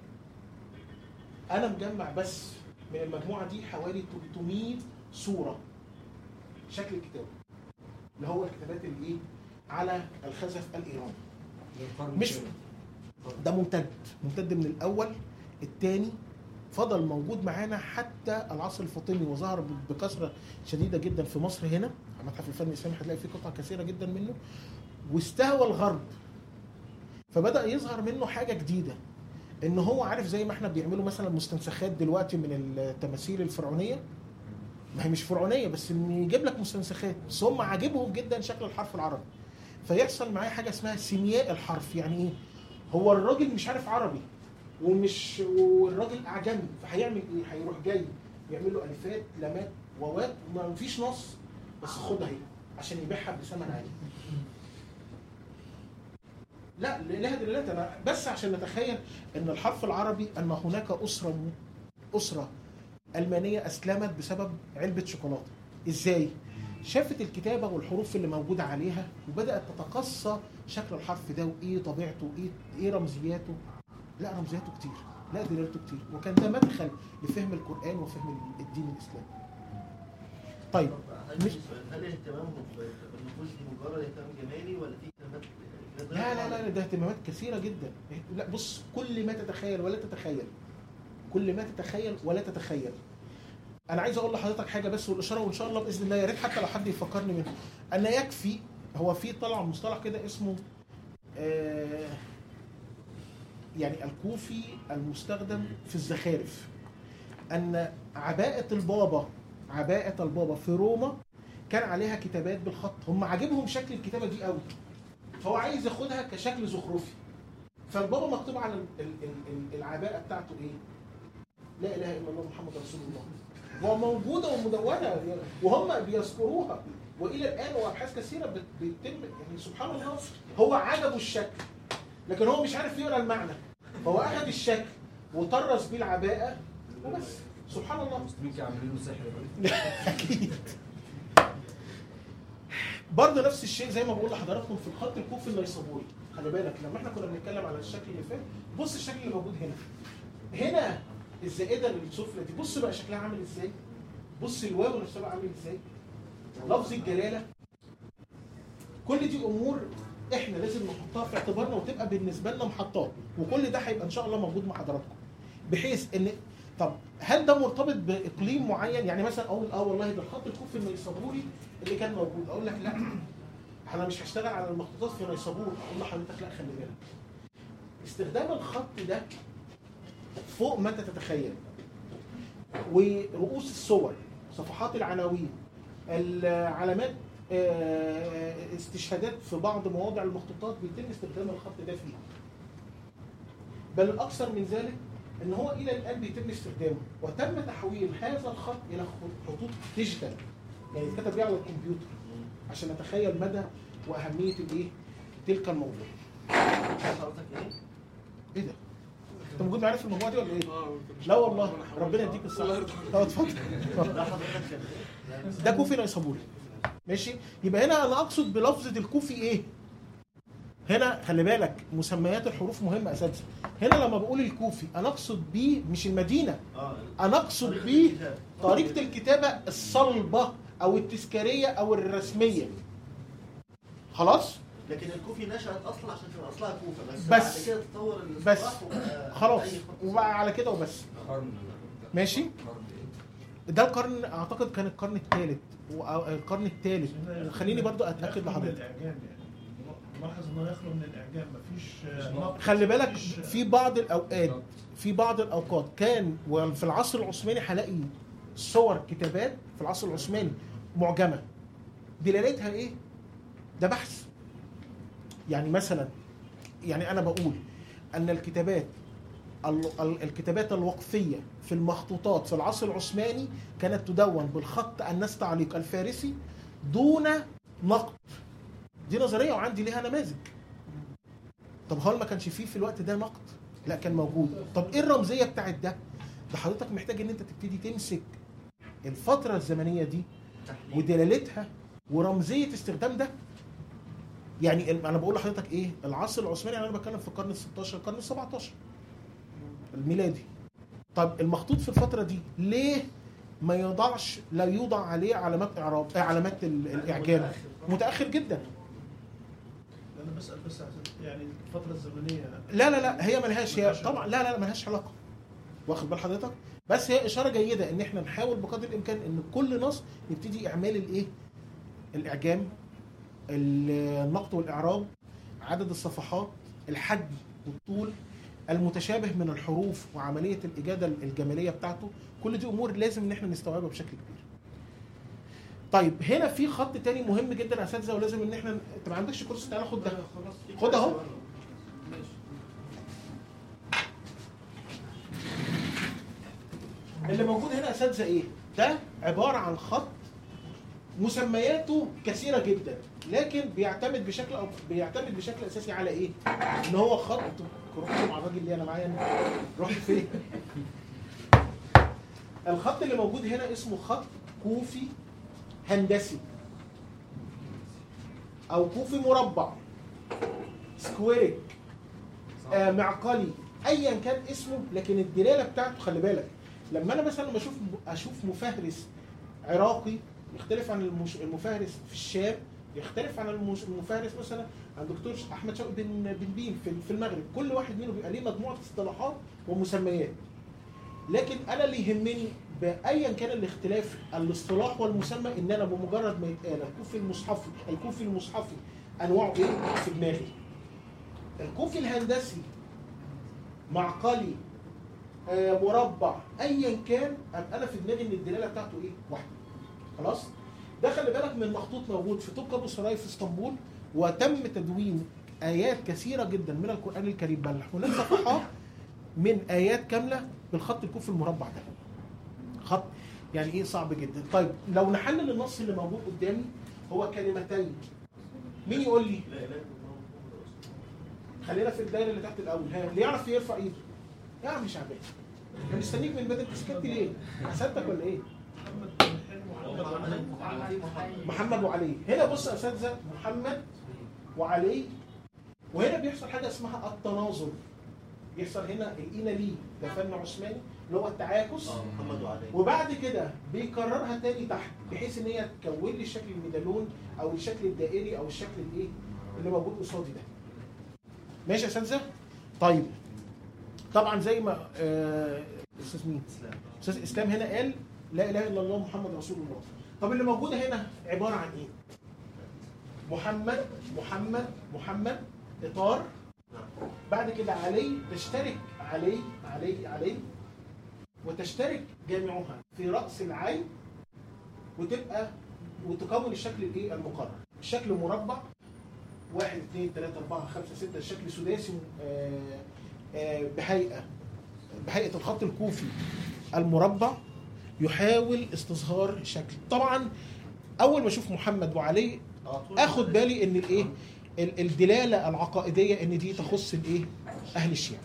انا مجمع بس من المجموعه دي حوالي 300 صوره شكل الكتاب اللي هو الكتابات اللي ايه على الخزف الايراني القرن مش- الثاني. ده ممتد ممتد من الاول الثاني فضل موجود معانا حتى العصر الفاطمي وظهر ب- بكثره شديده جدا في مصر هنا متحف الفن الاسلامي هتلاقي فيه قطع كثيره جدا منه واستهوى الغرب فبدا يظهر منه حاجه جديده ان هو عارف زي ما احنا بيعملوا مثلا مستنسخات دلوقتي من التماثيل الفرعونيه ما هي مش فرعونيه بس إن يجيب لك مستنسخات بس هم عاجبهم جدا شكل الحرف العربي فيحصل معاه حاجه اسمها سيمياء الحرف يعني ايه هو الراجل مش عارف عربي ومش والراجل اعجمي فهيعمل ايه هيروح جاي يعمل له الفات لامات واوات وما فيش نص بس خدها اهي عشان يبيعها بثمن عالي لا لها دلالات انا بس عشان نتخيل ان الحرف العربي ان هناك اسره م- اسره المانيه اسلمت بسبب علبه شوكولاته ازاي شافت الكتابه والحروف اللي موجوده عليها وبدات تتقصى شكل الحرف ده وايه طبيعته وايه ايه رمزياته لا رمزياته كتير لا دلالته كتير وكان ده مدخل لفهم القران وفهم الدين الاسلامي طيب هل مش- سؤال، هل اهتمامهم بالنفوس دي مجرد اهتمام جمالي ولا في اهتمامات لا لا لا لا، ده اهتمامات كثيرة جدا لا بص كل ما تتخيل ولا تتخيل كل ما تتخيل ولا تتخيل انا عايز اقول لحضرتك حاجه بس والاشاره وان شاء الله باذن الله يا ريت حتى لو حد يفكرني منها ان يكفي هو في طلع مصطلح كده اسمه آه يعني الكوفي المستخدم في الزخارف ان عباءه البابا عباءه البابا في روما كان عليها كتابات بالخط هم عاجبهم شكل الكتابه دي قوي فهو عايز ياخدها كشكل زخرفي فالبابا مكتوب على ال- ال- ال- العباءه بتاعته ايه؟ لا اله الا الله محمد رسول الله وموجوده ومدونه وهم بيذكروها والى الان وابحاث كثيره بت- بتتم يعني سبحان الله هو عجبه الشكل لكن هو مش عارف يقرا المعنى فهو اخذ الشكل وطرز بيه العباءه وبس سبحان الله المسلمين كانوا عاملين له سحر بقى. اكيد برضه نفس الشيء زي ما بقول لحضراتكم في الخط الكوفي النيسابوري خلي بالك لما احنا كنا بنتكلم على الشكل اللي فات بص الشكل اللي موجود هنا هنا الزائده السفلى دي بص بقى شكلها عامل ازاي بص الواو نفسها بقى عامل ازاي لفظ الجلاله كل دي امور احنا لازم نحطها في اعتبارنا وتبقى بالنسبه لنا محطات وكل ده هيبقى ان شاء الله موجود مع حضراتكم بحيث ان طب هل ده مرتبط باقليم معين يعني مثلا اقول اه والله ده الخط الكوفي النيسابوري اللي كان موجود اقول لك لا انا مش هشتغل على المخطوطات في نيسابور اقول لحضرتك لا خلي بالك استخدام الخط ده فوق ما انت تتخيل ورؤوس الصور صفحات العناوين العلامات آه، استشهادات في بعض مواضع المخطوطات بيتم استخدام الخط ده فيها بل الاكثر من ذلك ان هو الى الان بيتم استخدامه وتم تحويل هذا الخط الى خطوط ديجيتال يعني اتكتب بيه على الكمبيوتر عشان نتخيل مدى واهميه الايه تلك الموضوع حضرتك ايه؟ ايه ده انت موجود معانا في المجموعه دي ولا ايه لا والله ربنا يديك الصحه لا اتفضل ده حضرتك كان ايه؟ ده كوفي نيسابوري ماشي يبقى هنا انا اقصد بلفظه الكوفي ايه هنا خلي بالك مسميات الحروف مهمه اساسا هنا لما بقول الكوفي انا اقصد بيه مش المدينه اه انا اقصد طريقة بيه الكتاب. طريقه الكتابه الصلبه او التذكاريه او الرسميه خلاص لكن الكوفي نشأت اصلا عشان كان اصلها كوفه بس, بس. بعد كده تطور بس. الاصطلاح وبقى خلاص أي خط. وبقى على كده وبس قرن ماشي. قرن ايه؟ ده القرن اعتقد كان القرن الثالث القرن الثالث وخليني برضو اتاكد يخلو من لحضرتك الاعجام يعني لاحظ انه يخلو من الاعجام مفيش آه، نقد خلي بالك مفيش- في بعض الاوقات في بعض الاوقات كان وفي العصر العثماني هلاقي صور كتابات في العصر العثماني معجمه دلالتها ايه؟ ده بحث يعني مثلا يعني انا بقول ان الكتابات ال- ال- الكتابات الوقفيه في المخطوطات في العصر العثماني كانت تدون بالخط النستعليق الفارسي دون نقد دي نظريه وعندي ليها نماذج طب هل ما كانش فيه في الوقت ده نقد؟ لا كان موجود طب ايه الرمزيه بتاعت ده؟ ده حضرتك محتاج ان انت تبتدي تمسك الفتره الزمنيه دي تحليل. ودلالتها ورمزيه استخدام ده يعني ال- انا بقول لحضرتك ايه العصر العثماني يعني انا بتكلم في القرن ال 16 القرن ال 17 الميلادي طب المخطوط في الفتره دي ليه ما يوضعش لا يوضع عليه علامات اعراب آه، علامات ال- الاعجام متاخر جدا انا بسال بس عشان يعني الفتره الزمنيه لا لا لا هي ملهاش هي ملهاش طبعا لا لا لا ملهاش علاقه واخد بال حضرتك بس هي اشاره جيده ان احنا نحاول بقدر الامكان ان كل نص يبتدي اعمال الايه الاعجام النقط والاعراب عدد الصفحات الحجم والطول المتشابه من الحروف وعمليه الاجاده الجماليه بتاعته كل دي امور لازم ان احنا نستوعبها بشكل كبير طيب هنا في خط تاني مهم جدا يا اساتذه ولازم ان احنا انت ما عندكش كورس تعالى خد ده خد اهو اللي موجود هنا اساتذه ايه؟ ده عباره عن خط مسمياته كثيره جدا لكن بيعتمد بشكل أو بيعتمد بشكل اساسي على ايه؟ ان هو خط رحت مع الراجل اللي انا معايا رحت فين؟ الخط اللي موجود هنا اسمه خط كوفي هندسي او كوفي مربع سكويرك آه معقلي ايا كان اسمه لكن الدلاله بتاعته خلي بالك لما انا مثلا بشوف اشوف مفهرس عراقي يختلف عن المش- المفهرس في الشام يختلف عن المش- المفهرس مثلا عن دكتور احمد شوقي بن بن بين في في المغرب كل واحد منهم بيبقى ليه مجموعه اصطلاحات ومسميات لكن انا اللي يهمني بايا كان الاختلاف الاصطلاح والمسمى ان انا بمجرد ما يتقال الكوفي المصحفي الكوفي المصحفي انواعه ايه في دماغي الكوفي الهندسي معقلي آه، مربع ايا كان ابقى انا في دماغي ان الدلاله بتاعته ايه؟ واحده. خلاص؟ ده خلي بالك من مخطوط موجود في طب ابو سراي في اسطنبول وتم تدوين ايات كثيره جدا من القران الكريم بل هناك صفحات من ايات كامله بالخط الكوفي المربع ده. خط يعني ايه صعب جدا. طيب لو نحلل النص اللي موجود قدامي هو كلمتين. مين يقول لي؟ لا اله الا الله محمد رسول الله. خلينا في الدايره اللي تحت الاول ها اللي يعرف يرفع ايده يا عم شعبان انا مستنيك من بدري سكت ليه؟ حسدتك ولا ايه؟ محمد بن حلو وعلي محمد وعلي هنا بص يا اساتذه محمد وعلي وهنا بيحصل حاجه اسمها التناظر بيحصل هنا الاينا ليه ده فن عثماني اللي هو التعاكس اه محمد وعلي وبعد كده بيكررها تاني تحت بحيث ان هي تكون لي الشكل الميدالون او الشكل الدائري او الشكل الايه اللي موجود قصادي ده ماشي يا اساتذه طيب طبعا زي ما آه، استاذ مين اسلام استاذ اسلام هنا قال لا اله الا الله محمد رسول الله طب اللي موجوده هنا عباره عن ايه محمد محمد محمد اطار نعم بعد كده علي تشترك علي علي علي وتشترك جامعها في راس العين وتبقى وتكون الشكل الايه المقرر الشكل مربع واحد اثنين ثلاثة أربعة خمسة ستة الشكل سداسي آه، آه، بهيئة بهيئة الخط الكوفي المربع يحاول استصهار شكل طبعا اول ما اشوف محمد وعلي على طول اخد بالي ان الايه ال- الدلاله العقائديه ان دي تخص الايه اهل الشيعه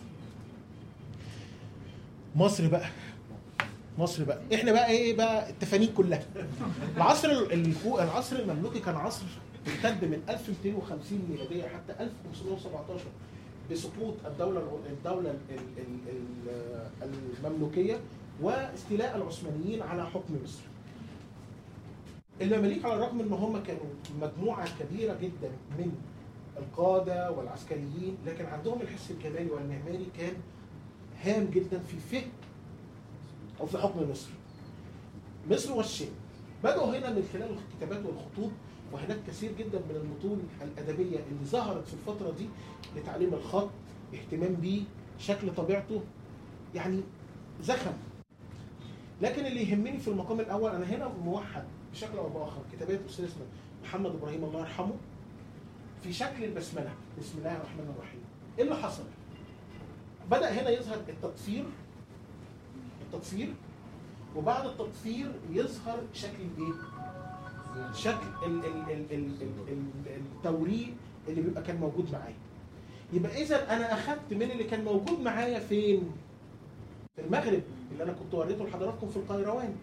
مصر بقى مصر بقى احنا بقى ايه بقى التفانيك كلها العصر ال- الكو- العصر المملوكي كان عصر امتد من 1250 ميلاديه حتى 1517 بسقوط الدوله الع- الدوله ال- ال- ال- المملوكيه واستيلاء العثمانيين على حكم مصر المماليك على الرغم ان هم كانوا مجموعه كبيره جدا من القاده والعسكريين لكن عندهم الحس الجمالي والمعماري كان هام جدا في فهم او في حكم مصر. مصر والشام بدأوا هنا من خلال الكتابات والخطوط وهناك كثير جدا من المتون الادبيه اللي ظهرت في الفتره دي لتعليم الخط اهتمام بيه شكل طبيعته يعني زخم لكن اللي يهمني في المقام الاول انا هنا موحد بشكل او باخر كتابات استاذنا محمد ابراهيم الله يرحمه في شكل البسمله بسم الله الرحمن الرحيم ايه اللي حصل بدا هنا يظهر التطفير التطفير وبعد التطفير يظهر شكل الايه شكل ال ال ال ال ال ال التوريق اللي بيبقى كان موجود معايا يبقى اذا انا اخذت من اللي كان موجود معايا فين في المغرب اللي انا كنت وريته لحضراتكم في القيروان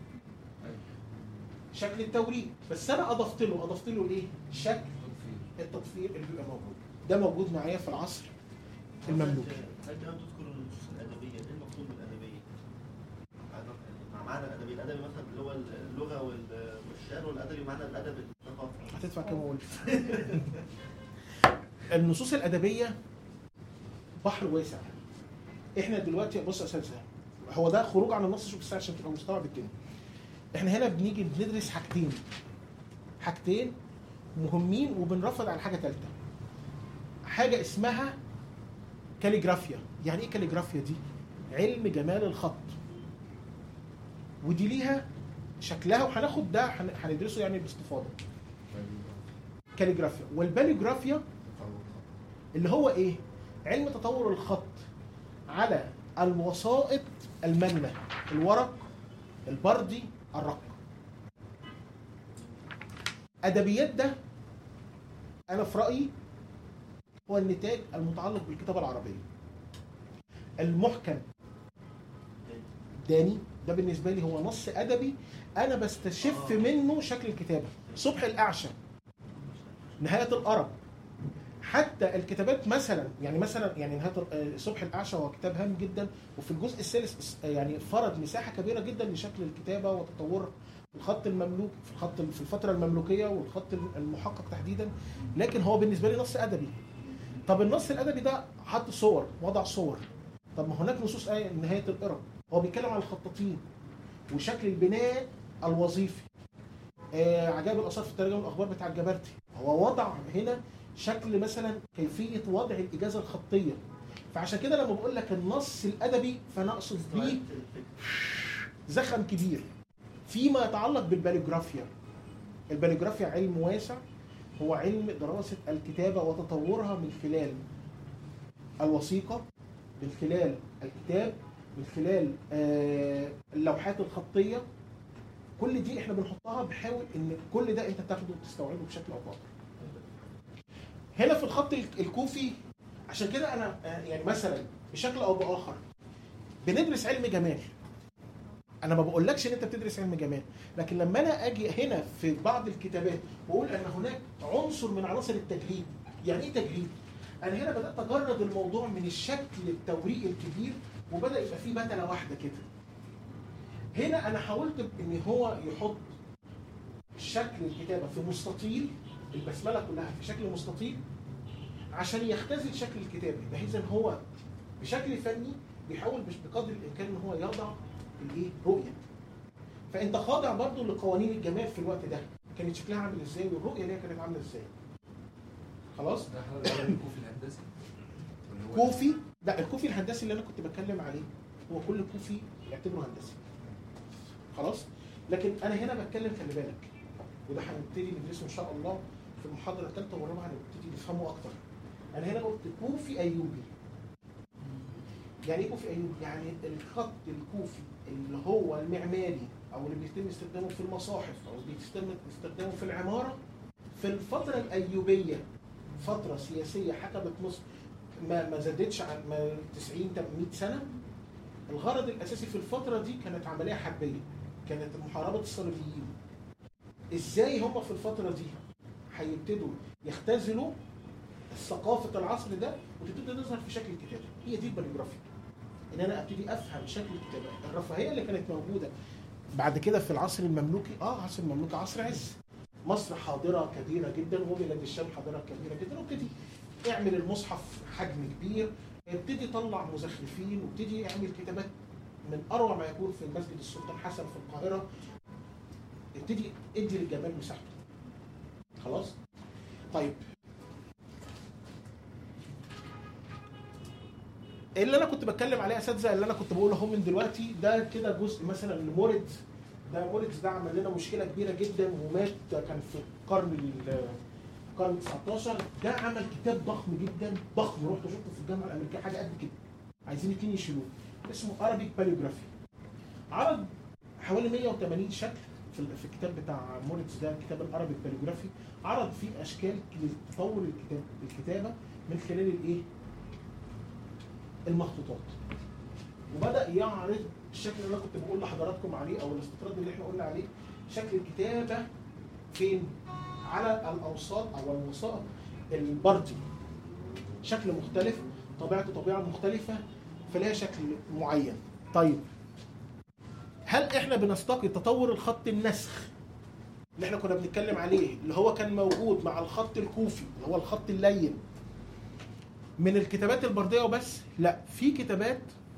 شكل التوريق بس انا اضفت له اضفت له ايه شكل التطفير اللي بيبقى موجود ده موجود معايا في العصر المملوكي هل كمان تذكر النصوص الادبيه ايه المقصود بالادبيه؟ مع معنى الادبي الادبي مثلا اللي هو اللغه وال- والشعر والادبي معنى الادب الثقافه هتدفع كام اقول النصوص الادبيه بحر واسع احنا دلوقتي بص يا استاذ هو ده خروج عن النص شوف بس عشان تبقى مستوعب الدنيا احنا هنا بنيجي بندرس حاجتين حاجتين مهمين وبنرفض على حاجه ثالثه حاجه اسمها كاليجرافيا يعني ايه كاليجرافيا دي علم جمال الخط ودي ليها شكلها وهناخد ده هن- هندرسه يعني باستفاضه كاليجرافيا والباليجرافيا اللي هو ايه علم تطور الخط على الوسائط المنة الورق البردي الرق ادبيات ده انا في رايي هو النتاج المتعلق بالكتابه العربيه المحكم داني ده بالنسبه لي هو نص ادبي انا بستشف منه شكل الكتابه صبح الاعشى نهايه الارب حتى الكتابات مثلا يعني مثلا يعني نهايه آه، صبح الاعشى هو كتاب هام جدا وفي الجزء الثالث آه، يعني فرض مساحه كبيره جدا لشكل الكتابه وتطورها الخط المملوك في الخط في الفتره المملوكيه والخط المحقق تحديدا لكن هو بالنسبه لي نص ادبي طب النص الادبي ده حط صور وضع صور طب ما هناك نصوص آية نهايه الارب هو بيتكلم عن الخطاطين وشكل البناء الوظيفي آه عجائب الاثار في الترجمه الاخبار بتاع الجبرتي هو وضع هنا شكل مثلا كيفيه وضع الاجازه الخطيه فعشان كده لما بقول لك النص الادبي فانا اقصد بيه استوعبت الفكره زخم كبير فيما يتعلق بالباليجرافيا الباليجرافيا علم واسع هو علم دراسة الكتابة وتطورها من خلال الوثيقة من خلال الكتاب من خلال آه، اللوحات الخطية كل دي احنا بنحطها بحاول ان كل ده انت تاخده وتستوعبه بشكل او باخر هنا في الخط الكوفي عشان كده انا آه، يعني مثلا بشكل او باخر بندرس علم جمال انا ما بقولكش ان انت بتدرس علم جمال لكن لما انا اجي هنا في بعض الكتابات واقول ان هناك عنصر من عناصر التجريد يعني ايه تجريد انا هنا بدات اجرد الموضوع من الشكل التوريقي الكبير وبدا يبقى فيه بتله واحده كده هنا انا حاولت ان هو يحط شكل الكتابه في مستطيل البسمله كلها في شكل مستطيل عشان يختزل شكل الكتابه بحيث ان هو بشكل فني بيحاول بش- بقدر الامكان ان هو يضع الايه رؤيه فانت خاضع برضو لقوانين الجمال في الوقت ده كانت شكلها عامل ازاي والرؤيه اللي هي كانت عامله ازاي خلاص ده حضرتك الكوفي الهندسي ولا هو كوفي لا الكوفي الهندسي اللي انا كنت بتكلم عليه هو كل كوفي يعتبره هندسي خلاص لكن انا هنا بتكلم خلي بالك وده هنبتدي ندرسه ان شاء الله في المحاضره الثالثه والرابعه هنبتدي نفهمه اكتر انا هنا قلت كوفي ايوبي يعني ايه كوفي ايوبي يعني الخط الكوفي اللي هو المعماري او اللي بيتم استخدامه في المصاحف او بيتم استخدامه في العماره في الفتره الايوبيه فتره سياسيه حكمت مصر ما ما زادتش عن ما 90 100 سنه الغرض الاساسي في الفتره دي كانت عمليه حربيه كانت محاربه الصليبيين ازاي هم في الفتره دي هيبتدوا يختزلوا ثقافه العصر ده وتبتدي تظهر في شكل الكتابه هي دي الباليجرافيا ان انا ابتدي افهم شكل الكتابه الرفاهيه اللي كانت موجوده بعد كده في العصر المملوكي اه العصر المملوكي عصر عز مصر حاضره كبيره جدا وبلاد الشام حاضره كبيره جدا وابتدي اعمل المصحف حجم كبير ابتدي طلع مزخرفين وابتدي اعمل كتابات من اروع ما يكون في مسجد السلطان حسن في القاهره ابتدي ادي للجمال مساحته خلاص طيب اللي انا كنت بتكلم عليه اساتذه اللي انا كنت بقوله اهو من دلوقتي ده كده جزء مثلا لمورد ده مورد ده عمل لنا مشكله كبيره جدا ومات كان في القرن ال- القرن 19 ده عمل كتاب ضخم جدا ضخم رحت شفته في الجامعه الامريكيه حاجه قد كده عايزين اتنين يشيلوه اسمه Arabic باليوجرافي عرض حوالي 180 شكل في ال- في الكتاب بتاع موريتس ده كتاب الارابيك باليوجرافي عرض فيه اشكال لتطور الكتاب الكتابه من خلال الايه؟ المخطوطات وبدا يعرض الشكل اللي انا كنت بقول لحضراتكم عليه او الاستطراد اللي احنا قلنا عليه شكل الكتابه فين؟ على الاوساط او الوسائط البردي شكل مختلف طبيعته طبيعه مختلفه فلها شكل معين طيب هل احنا بنستقي تطور الخط النسخ اللي احنا كنا بنتكلم عليه اللي هو كان موجود مع الخط الكوفي اللي هو الخط اللين من الكتابات البرديه وبس لا في كتابات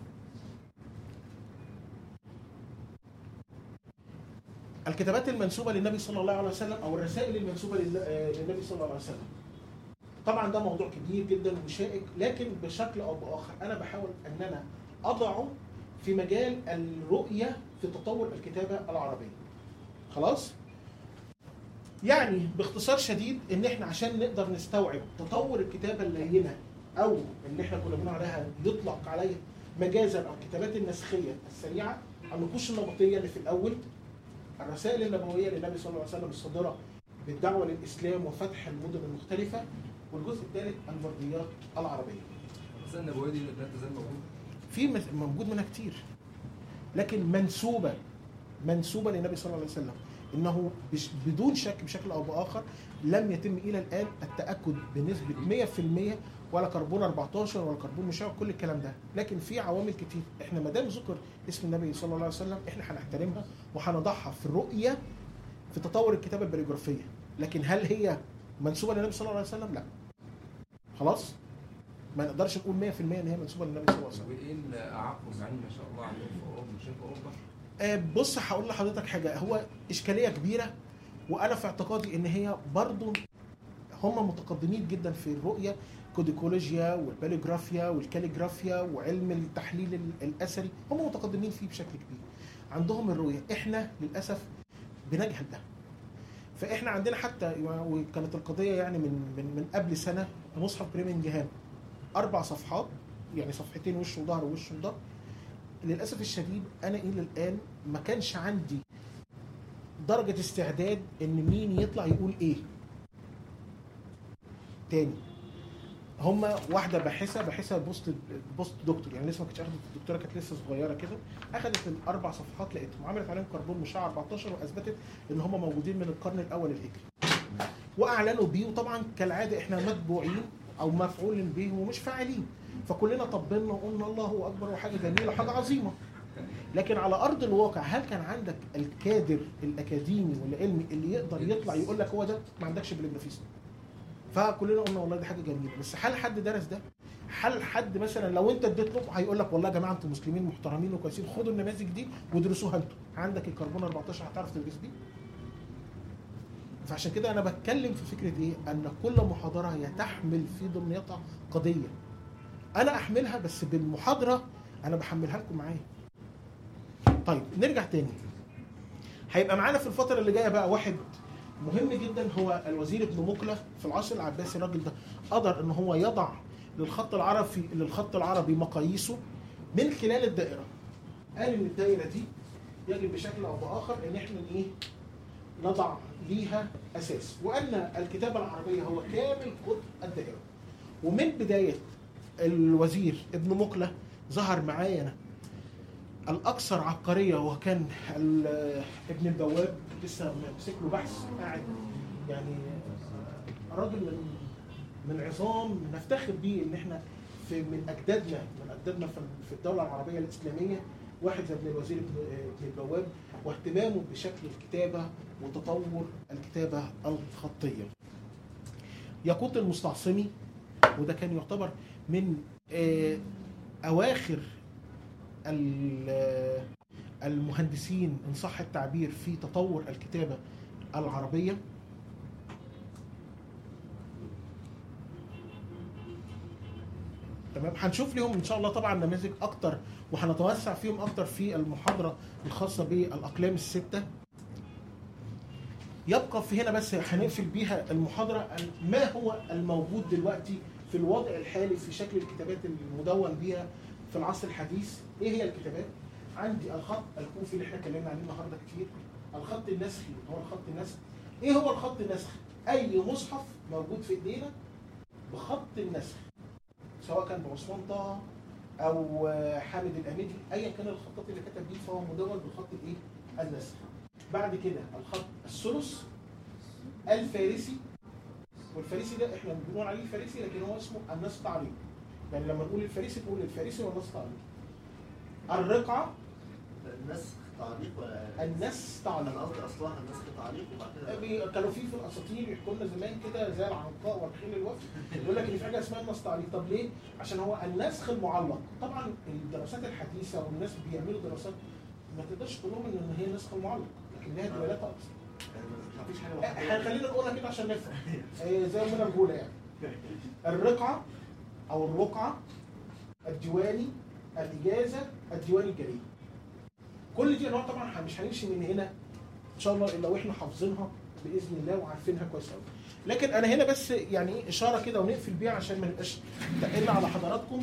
الكتابات المنسوبه للنبي صلى الله عليه وسلم او الرسائل المنسوبه لل- آه، للنبي صلى الله عليه وسلم طبعا ده موضوع كبير جدا وشائك لكن بشكل او باخر انا بحاول ان انا اضعه في مجال الرؤيه في تطور الكتابه العربيه خلاص يعني باختصار شديد ان احنا عشان نقدر نستوعب تطور الكتابه اللينه او اللي احنا كنا بنقول عليها يطلق عليها مجازا او الكتابات النسخيه السريعه النقوش النمطيه اللي في الاول الرسائل النبويه للنبي صلى الله عليه وسلم الصادره بالدعوه للاسلام وفتح المدن المختلفه والجزء الثالث البرديات العربيه الرسائل النبويه دي لا تزال موجوده في مس- موجود منها كتير لكن منسوبه منسوبه للنبي صلى الله عليه وسلم انه بش بدون شك بشكل او باخر لم يتم الى الان التاكد بنسبه 100% ولا كربون 14 ولا كربون مشع كل الكلام ده لكن في عوامل كتير احنا ما دام ذكر اسم النبي صلى الله عليه وسلم احنا هنحترمها وهنضعها في الرؤيه في تطور الكتابه البريجرافيه لكن هل هي منسوبه للنبي صلى الله عليه وسلم لا خلاص ما نقدرش نقول 100% ان هي منسوبه للنبي صلى الله عليه وسلم وايه الاعاقب يعني ما شاء الله عندهم في اوروبا مش في اوروبا آه، بص هقول لحضرتك حاجه هو اشكاليه كبيره وانا في اعتقادي ان هي برضو هم متقدمين جدا في الرؤيه كوديكولوجيا والباليجرافيا والكاليجرافيا وعلم التحليل ال- الاثري هم متقدمين فيه بشكل كبير عندهم الرؤيه احنا للاسف بنجهل ده فاحنا عندنا حتى وكانت القضيه يعني من من من قبل سنه مصحف بريمنجهام اربع صفحات يعني صفحتين وش وظهر ووش وظهر للاسف الشديد انا الى الان ما كانش عندي درجه استعداد ان مين يطلع يقول ايه تاني هما واحده باحثه باحثه بوست بوست دكتور يعني لسه ما كانتش اخدت الدكتوره كانت لسه صغيره كده اخذت الاربع صفحات لقيتهم عملت عليهم كربون مشع 14 واثبتت ان هم موجودين من القرن الاول الهجري واعلنوا بيه وطبعا كالعاده احنا متبوعين او مفعول به ومش فاعلين فكلنا طبلنا وقلنا الله اكبر وحاجه جميله وحاجه عظيمه لكن على ارض الواقع هل كان عندك الكادر الاكاديمي والعلمي اللي يقدر يطلع يقول لك هو ده ما عندكش بليجرافيست فكلنا قلنا والله دي حاجه جميله بس هل حد درس ده هل حد مثلا لو انت اديت له هيقول لك والله يا جماعه انتوا مسلمين محترمين وكويسين خدوا النماذج دي وادرسوها انتوا عندك الكربون 14 هتعرف تدرس بيه فعشان كده انا بتكلم في فكره ايه ان كل محاضره هي تحمل في ضمنيتها قضيه انا احملها بس بالمحاضره انا بحملها لكم معايا طيب نرجع تاني هيبقى معانا في الفتره اللي جايه بقى واحد مهم جدا هو الوزير ابن مقله في العصر العباسي الراجل ده قدر ان هو يضع للخط العربي للخط العربي مقاييسه من خلال الدائره قال ان الدائره دي يجب بشكل او باخر ان احنا ايه نضع ليها اساس وان الكتابه العربيه هو كامل قطب الدائره ومن بدايه الوزير ابن مقله ظهر معايا الاكثر عبقريه وكان ال- ابن البواب لسه ماسك له بحث قاعد يعني راجل من من عظام نفتخر بيه ان احنا في من اجدادنا من اجدادنا في في الدوله العربيه الاسلاميه واحد زي ابن الوزير ابن ابن البواب واهتمامه بشكل الكتابه وتطور الكتابه الخطيه. ياقوت المستعصمي وده كان يعتبر من آه، اواخر ال- المهندسين ان صح التعبير في تطور الكتابه العربيه تمام هنشوف ليهم ان شاء الله طبعا نماذج اكتر وهنتوسع فيهم اكتر في المحاضره الخاصه بالاقلام السته يبقى في هنا بس هنقفل بيها المحاضره ما هو الموجود دلوقتي في الوضع الحالي في شكل الكتابات المدون بيها في العصر الحديث ايه هي الكتابات عندي الخط الكوفي اللي احنا اتكلمنا عليه النهارده كتير الخط النسخي هو الخط النسخي ايه هو الخط النسخي اي مصحف موجود في ايدينا بخط النسخ سواء كان بعثمان طه او حامد الاميدي ايا كان الخطات اللي كتب بيه فهو مدون بالخط الايه النسخ بعد كده الخط الثلث الفارسي والفارسي ده احنا بنقول عليه فارسي لكن هو اسمه النسخ تعليق يعني لما نقول الفارسي نقول الفارسي والنسخ تعليق الرقعه النسخ تعليق ولا النسخ انا تعليق قصدي اصلها النسخ تعليق وبعد كده بي- كانوا في في الاساطير يحكوا لنا زمان كده زي العنقاء والخيل الوفد يقول لك ان في حاجه اسمها النسخ تعليق طب ليه؟ عشان هو النسخ المعلق طبعا الدراسات الحديثه والناس بيعملوا دراسات ما تقدرش تقول لهم ان هي نسخ المعلق لكن لها دلالات اكثر يعني مفيش حاجه واحدة. احنا خلينا نقولها كده عشان نفهم إيه زي ما انا بقولها يعني الرقعه او الرقعه الديواني الاجازه الديواني الجريء كل دي انواع طبعا مش هنمشي من هنا ان شاء الله الا واحنا حافظينها باذن الله وعارفينها كويس قوي لكن انا هنا بس يعني ايه اشاره كده ونقفل بيها عشان ما نبقاش تقلنا على حضراتكم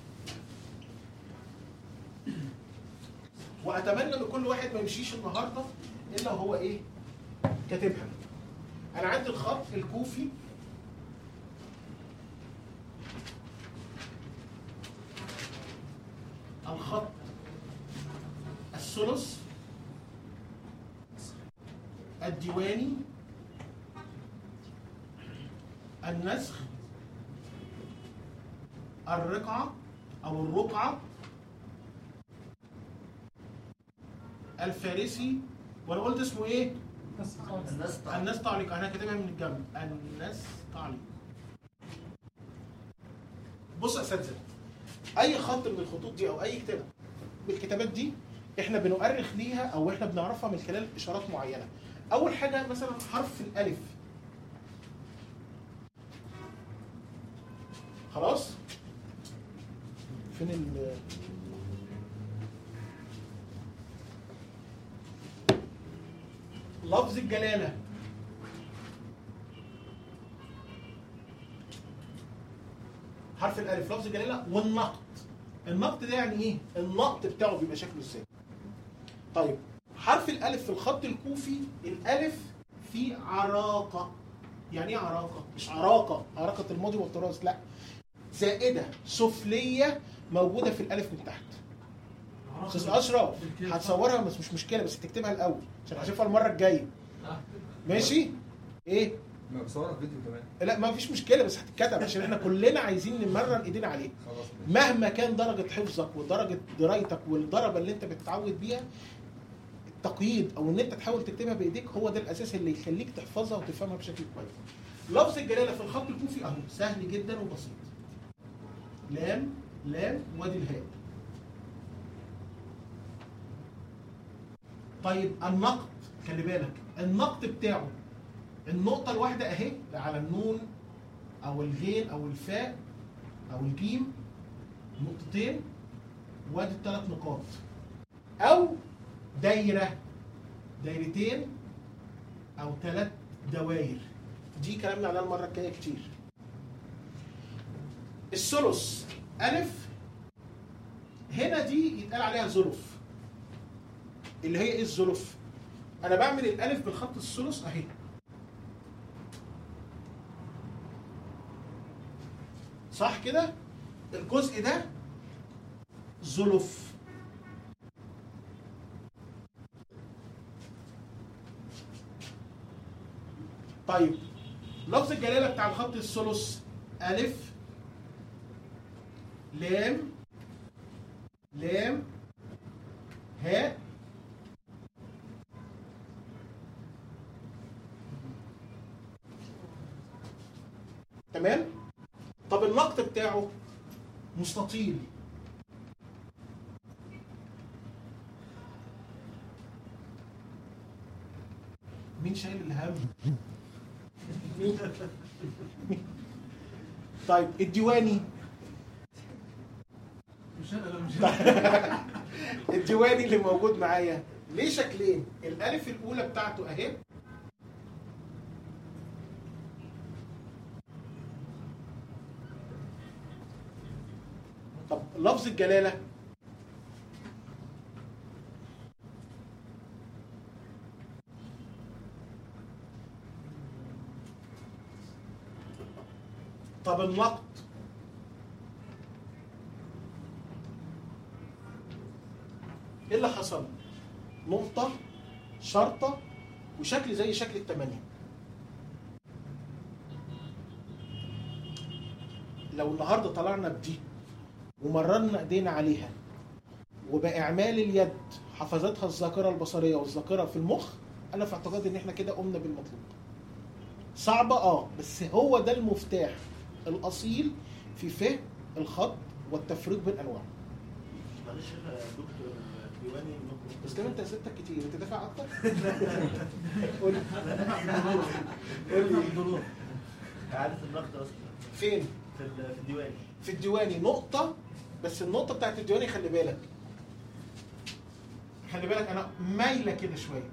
واتمنى ان كل واحد ما يمشيش النهارده الا هو ايه كاتبها انا عندي الخط الكوفي الخط الثلث الديواني النسخ الرقعة أو الرقعة الفارسي وأنا قلت اسمه إيه؟ بس خالص الناس تعليق الناس تعليق أنا كاتبها من الجنب الناس تعليق بص يا أساتذة أي خط من الخطوط دي أو أي كتابة بالكتابات دي احنا بنؤرخ ليها او احنا بنعرفها من خلال اشارات معينه اول حاجه مثلا حرف الالف خلاص فين ال لفظ الجلاله حرف الالف لفظ الجلاله والنقط النقط ده يعني ايه النقط بتاعه بيبقى شكله ازاي طيب حرف الالف في الخط الكوفي الالف فيه عراقه يعني ايه عراقه مش عراقه عراقه الماضي والتراث لا زائده سفليه موجوده في الالف من تحت استاذ اشرف هتصورها بس مش مشكله بس تكتبها الاول عشان هشوفها المره الجايه ماشي ايه ما بصورها فيديو كمان لا ما فيش مشكله بس هتتكتب عشان احنا كلنا عايزين نمرن ايدينا عليه خلاص ماشي مهما كان درجة حفظك ودرجة درايتك والضربة اللي انت بتتعود بيها التقييد او ان انت تحاول تكتبها بايديك هو ده الاساس اللي يخليك تحفظها وتفهمها بشكل كويس. لفظ الجلالة في الخط الكوفي اهو سهل جدا وبسيط. لام لام وادي الهاء. طيب النقط خلي بالك النقط بتاعه النقطة الواحدة اهي على النون او الغين او الفاء او الجيم نقطتين وادي الثلاث نقاط او دايره دايرتين او ثلاث دواير دي كلامنا عليها المره الجايه كتير الثلث الف هنا دي يتقال عليها ظرف اللي هي ايه الزلف انا بعمل الالف بالخط الثلث اهي صح كده الجزء ده زلف طيب لفظ الجلاله بتاع الخط الثلث الف لام لام هاء تمام طب النقط بتاعه مستطيل مين شايل الهم مين؟ طيب الديواني مش انا لا مش الديواني اللي موجود معايا ليه شكلين الالف الاولى بتاعته اهي طب لفظ الجلاله طب النقط ايه اللي حصل؟ نقطة شرطة وشكل زي شكل التمانية لو النهارده طلعنا بدي ومررنا ايدينا عليها وبإعمال اليد حفظتها الذاكرة البصرية والذاكرة في المخ أنا في اعتقادي إن إحنا كده قمنا بالمطلوب. صعبة أه بس هو ده المفتاح الأصيل في فهم الخط والتفريق بين أنواعه. معلش يا دكتور ديواني ممكن بس كده انت اسئلتك كتير انت دافع اكتر قول لي قول لي عارف النقد اصلا فين في ال- في الديواني في الديواني نقطة بس النقطة بتاعت الديواني خلي بالك خلي بالك أنا مايلة كده شوية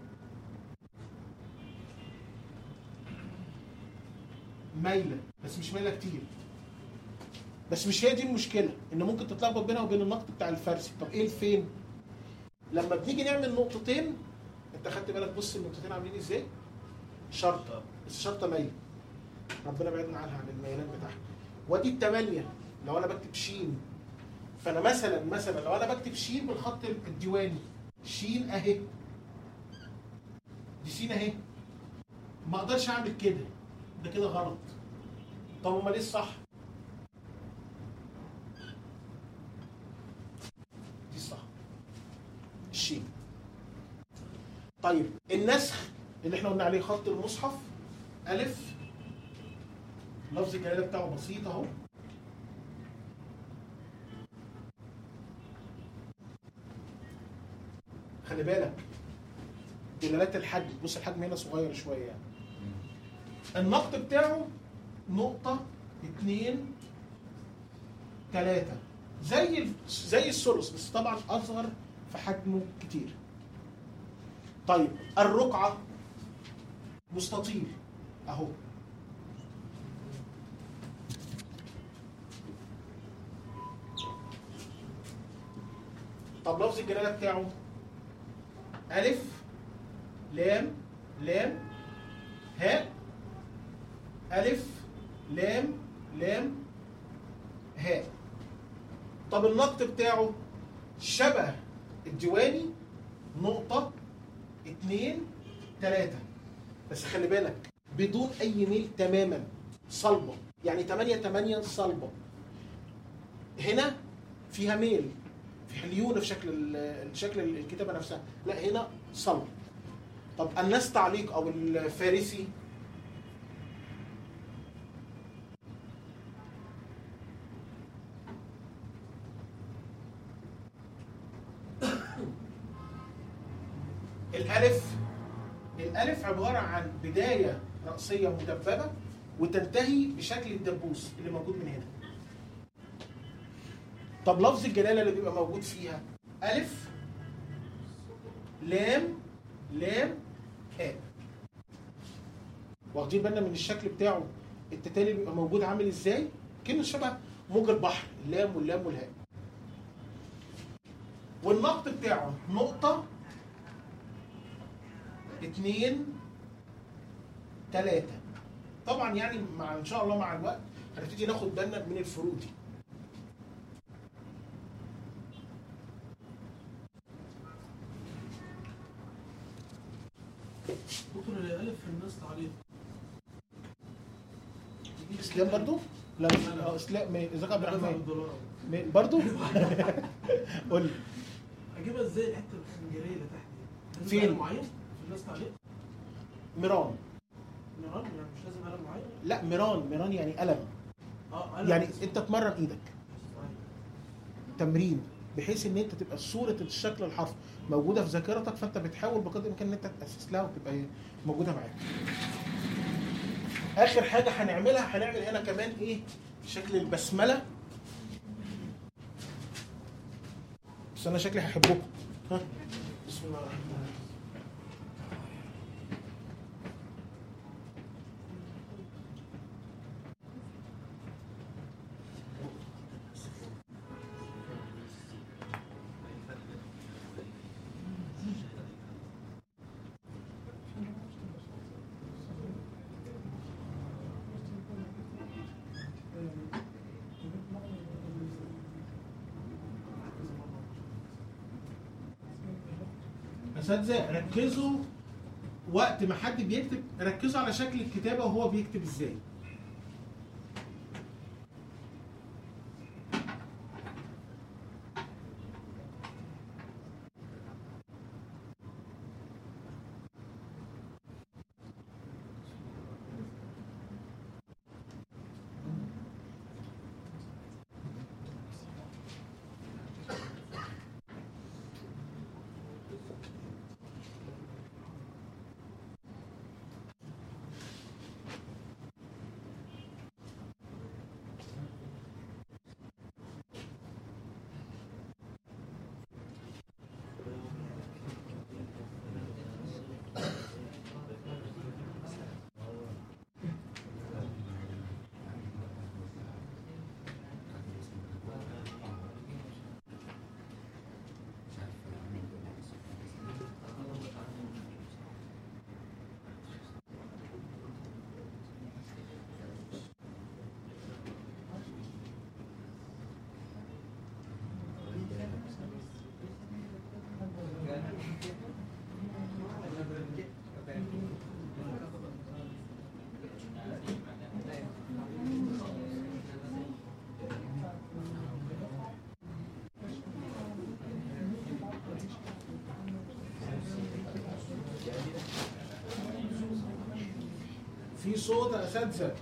مايلة بس مش مايلة كتير بس مش هي دي المشكلة إن ممكن تتلخبط بينها وبين النقط بتاع الفارسي طب إيه الفين؟ لما بنيجي نعمل نقطتين أنت خدت بالك بص النقطتين عاملين إزاي؟ شرطة بس شرطة مايلة ربنا بعدنا عنها عن الميلان بتاعها وادي التمانية لو انا بكتب شين فانا مثلا مثلا لو انا بكتب شين بالخط الديواني شين اهي دي سين اهي ما اقدرش اعمل كده ده كده غلط طب امال ايه الصح؟ دي الصح الشين طيب النسخ اللي احنا قلنا عليه خط المصحف الف لفظ الجلاله بتاعه بسيط اهو خلي بالك دلالات الحجم بص الحجم هنا صغير شويه يعني النقط بتاعه نقطة اتنين تلاتة زي ال- زي الثلث بس طبعا أصغر في حجمه كتير. طيب الرقعة مستطيل أهو طب لفظ الجلالة بتاعه ألف لام لام هاء ألف لام لام هاء طب النقط بتاعه شبه الديواني نقطة اتنين تلاتة بس خلي بالك بدون أي ميل تماما صلبة يعني تمانية تمانية صلبة هنا فيها ميل في حليونة في شكل ال- شكل الكتابة نفسها لا هنا صلب طب الناس تعليق أو الفارسي الألف الألف عبارة عن بداية رأسية مدببة وتنتهي بشكل الدبوس اللي موجود من هنا. طب لفظ الجلالة اللي بيبقى موجود فيها ألف لام لام هاء. واخدين بالنا من الشكل بتاعه التتالي بيبقى موجود عامل ازاي؟ كأنه شبه موج البحر اللام واللام والهاء. والنقط بتاعه نقطة اتنين تلاتة طبعا يعني مع ان شاء الله مع الوقت هنبتدي ناخد بالنا من الفروق دي دكتور اللي الف في الناس تعليق اسلام برضو؟ لا لا اه اسلام ما- ازيك يا عبد الرحمن الدولار ما- برضو؟ قول لي اجيبها ازاي الحته الخنجريه اللي تحت دي؟ لازم فين؟ قلم معين في الناس تعليق ميران نيران يعني مش لازم قلم معين لا ميران ميران يعني قلم اه قلم يعني بس. انت تمرن ايدك أيوة. تمرين بحيث ان انت تبقى صوره الشكل الحرف موجوده في ذاكرتك فانت بتحاول بقدر الامكان ان انت تاسس لها وتبقى ايه موجوده معاك. اخر حاجه هنعملها هنعمل هنا كمان ايه شكل البسمله بس انا شكلي هحبكم ها بسم الله الرحمن الرحيم اساتذه ركزوا وقت ما حد بيكتب ركزوا على شكل الكتابه وهو بيكتب ازاي في صوت يا اساتذه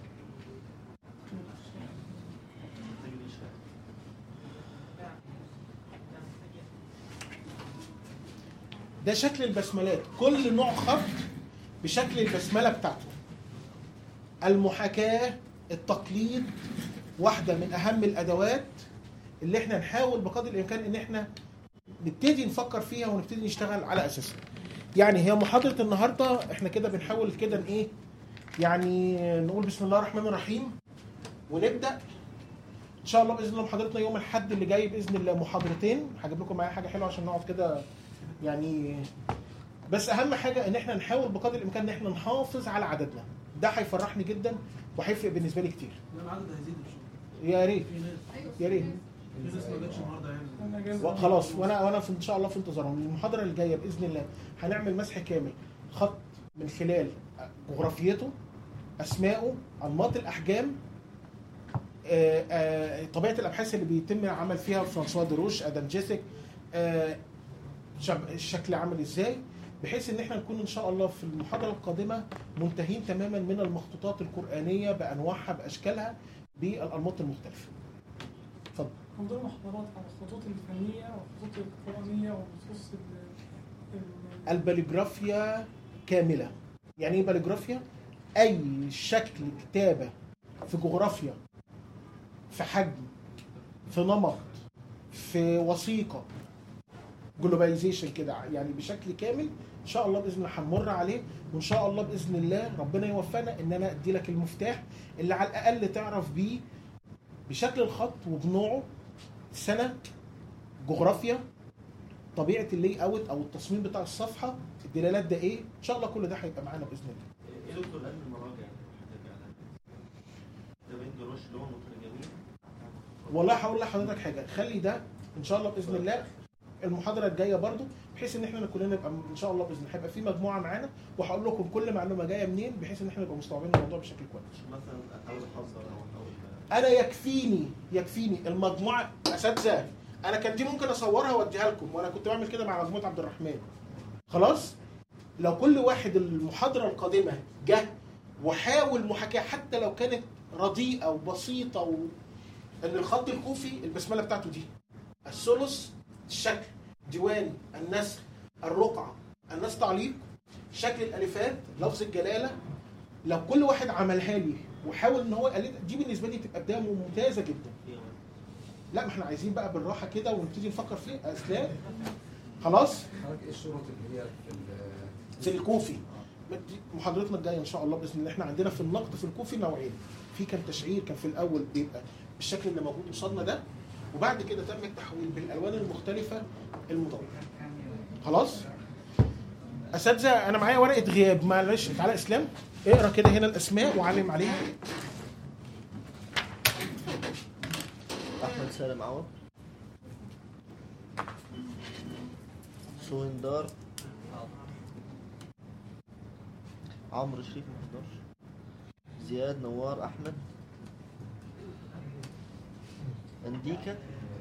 ده شكل البسملات كل نوع خط بشكل البسمله بتاعته المحاكاه التقليد واحده من اهم الادوات اللي احنا نحاول بقدر الامكان ان احنا نبتدي نفكر فيها ونبتدي نشتغل على اساسها يعني هي محاضره النهارده احنا كده بنحاول كده ن- ايه يعني نقول بسم الله الرحمن الرحيم ونبدا ان شاء الله باذن الله محاضرتنا يوم الاحد اللي جاي باذن الله محاضرتين هجيب لكم معايا حاجه حلوه عشان نقعد كده يعني بس اهم حاجه ان احنا نحاول بقدر الامكان ان احنا نحافظ على عددنا ده هيفرحني جدا وهيفرق بالنسبه لي كتير ده العدد هيزيد ان شاء الله يا ريت في ناس يا ريت في ناس ما جاتش النهارده يعني أنا أجازة. خلاص وانا وانا في ان شاء الله في انتظارهم المحاضره اللي جايه باذن الله هنعمل مسح كامل خط من خلال جغرافيته اسمائه انماط الاحجام آه، آه، طبيعه الابحاث اللي بيتم العمل فيها فرانسوا دروش ادم جيسك آه، شب- الشكل عامل ازاي بحيث ان احنا نكون ان شاء الله في المحاضره القادمه منتهين تماما من المخطوطات القرانيه بانواعها باشكالها بالانماط المختلفه اتفضل من ضمن محاضرات على الخطوط الفنية والخطوط القرآنية والنصوص ال- ال- الباليجرافيا كامله يعني ايه باليجرافيا اي شكل كتابه في جغرافيا في حجم في نمط في وثيقه جلوباليزيشن كده يعني بشكل كامل ان شاء الله باذن الله هنمر عليه وان شاء الله باذن الله ربنا يوفقنا ان انا ادي لك المفتاح اللي على الاقل تعرف بيه بشكل الخط وبنوعه سنه جغرافيا طبيعه اللي اوت او التصميم بتاع الصفحه الدلالات ده ايه ان شاء الله كل ده هيبقى معانا باذن الله ايه دكتور قال المراجع نرجع لها. ده بين جروش اللي هو مترجمين والله هقول لحضرتك حاجه خلي ده ان شاء الله باذن الله المحاضره الجايه برضو بحيث ان احنا كلنا نبقى ان شاء الله باذن الله هيبقى في مجموعه معانا وهقول لكم كل معلومه جايه منين بحيث ان احنا نبقى مستوعبين الموضوع بشكل كويس مثلا احاول احذر او احاول انا يكفيني يكفيني المجموعه اساتذه انا كان دي ممكن اصورها واديها لكم وانا كنت بعمل كده مع مجموعه عبد الرحمن خلاص لو كل واحد المحاضره القادمه جه وحاول محاكاه حتى لو كانت رديئه وبسيطه و... ان الخط الكوفي البسمله بتاعته دي الثلث الشكل ديواني النسخ الرقعه الناس تعليق شكل الالفات لفظ الجلاله لو كل واحد عملها لي وحاول ان هو يقلد دي بالنسبه لي تبقى بدايه ممتازه جدا لا ما احنا عايزين بقى بالراحه كده ونبتدي نفكر فيه اسلام خلاص حضرتك ايه الشروط اللي هي في ال- زي الكوفي دي محاضرتنا الجايه ان شاء الله باذن الله احنا عندنا في النقد في الكوفي نوعين في كان تشعير كان في الاول بيبقى بالشكل اللي موجود قصادنا ده وبعد كده تم التحويل بالالوان المختلفه المضويه خلاص اساتذه انا معايا ورقه غياب معلش تعالى اسلام اقرا كده هنا الاسماء وعلم عليها احمد سالم عوض سويندار عمرو شريف ما حضرش زياد نوار احمد انديكا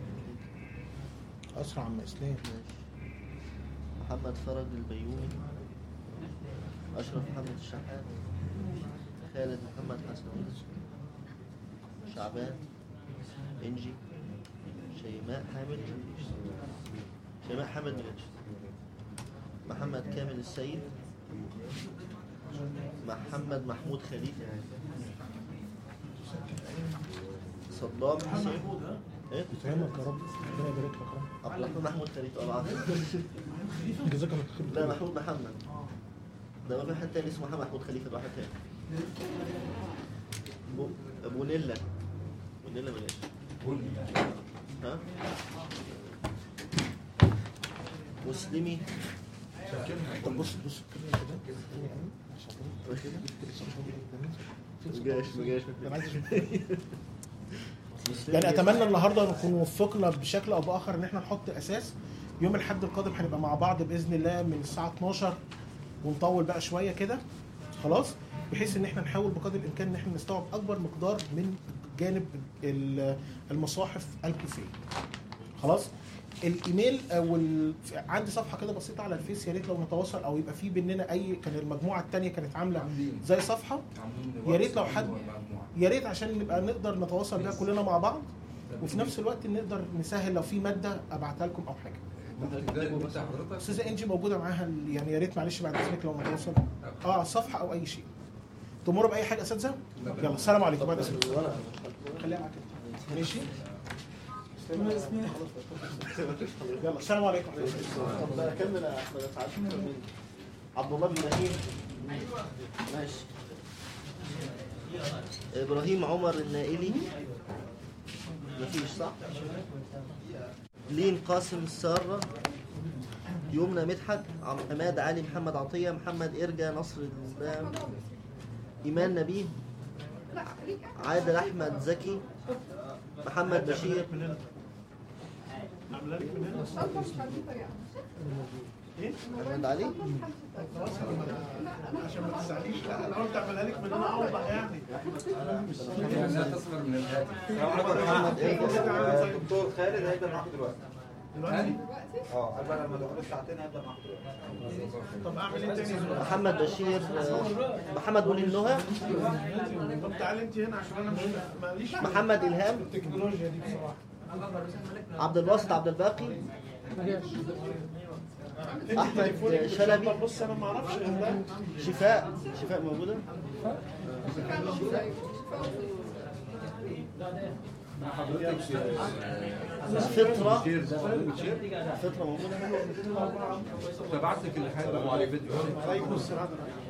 اسرع عم اسلام ماشي محمد فرج البيومي اشرف محمد الشحات خالد محمد حسنوي شعبان انجي شيماء حامد شيماء حامد مجدش محمد كامل السيد محمد محمود خليفه صدام حسين ايه يسلمك يا رب ربنا يبارك لك يا رب عبد الرحمن محمود خليفه اه جزاك الله خير لا محمود محمد ده في حد تاني اسمه محمد محمود خليفه ده واحد تاني ابو ابو نيلا ابو نيلا بلاش ها مسلمي طب بص بص كده كده مجاش مجاش انا عايز اشوف يعني اتمنى النهارده نكون وفقنا بشكل او باخر ان احنا نحط اساس يوم الاحد القادم هنبقى مع بعض باذن الله من الساعه 12 ونطول بقى شويه كده خلاص بحيث ان احنا نحاول بقدر الامكان ان احنا نستوعب اكبر مقدار من جانب ال- المصاحف الكوفيه خلاص الايميل او ال... عندي صفحه كده بسيطه على الفيس يا ريت لو نتواصل او يبقى في بيننا اي كان المجموعه الثانيه كانت عامله عاملين زي صفحه عاملين يا ريت لو حد- مجموعة. يا ريت عشان نبقى نقدر نتواصل بيها كلنا مع بعض وفي نفس الوقت نقدر نسهل لو في ماده ابعتها لكم او حاجه ممكن ده انت حضرتك استاذه انجي موجوده معاها ال- يعني يا ريت معلش بعد اذنك لو نتواصل اه صفحه او اي شيء تمر باي حاجه يا اساتذه يلا السلام عليكم بعد اذنك خليها معاك انت. ماشي يلا السلام عليكم طب اكمل يا احمد سعد عبد الله بن نهيم ماشي ابراهيم عمر النائلي مفيش صح لين قاسم السارة يمنى مدحت عم عماد علي محمد عطية محمد إرجا نصر الإسلام إيمان نبيه عادل أحمد زكي محمد بشير عامله لك من هنا محمد علي عشان ما تزعليش لا انا قلت اعملها لك من هنا اوضح يعني يعني لا تصغر من الهاتف محمد إرجا دكتور خالد هيبدا معاكم دلوقتي دلوقتي اه قبل لما تقعدوا ساعتين هيبدا معاكم دلوقتي طب اعمل ايه تاني دلوقتي؟ محمد بشير آه، محمد ولي النهى طب تعالى انت هنا عشان انا مش ماليش في محمد إلهام التكنولوجيا دي بصراحه عبد الباسط عبد الباقي انت أحمد تليفونك مش شلبي. شغال. بص انا ما اعرفش غير ده شفاء شفاء موجودة فطرة فطرة موجودة تبعت لك الحاجه على فيديو عليكم السلام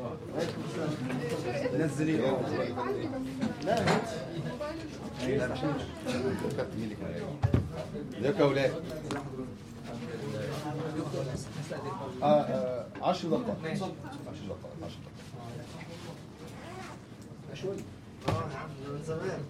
نزليه اه لا ازيك يا اولاد آه آه 10 دقائق 10 دقائق 10 دقائق شوي اه يا عم ده من زمان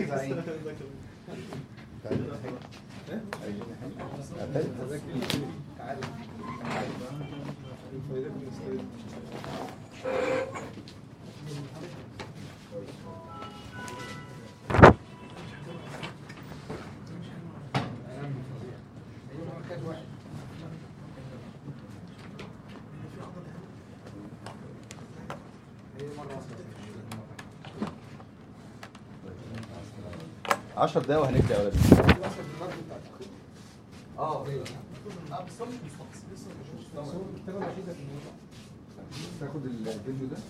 عشر دقايق وهنبدا يا ولد اه ايوه تاخد الفيديو ده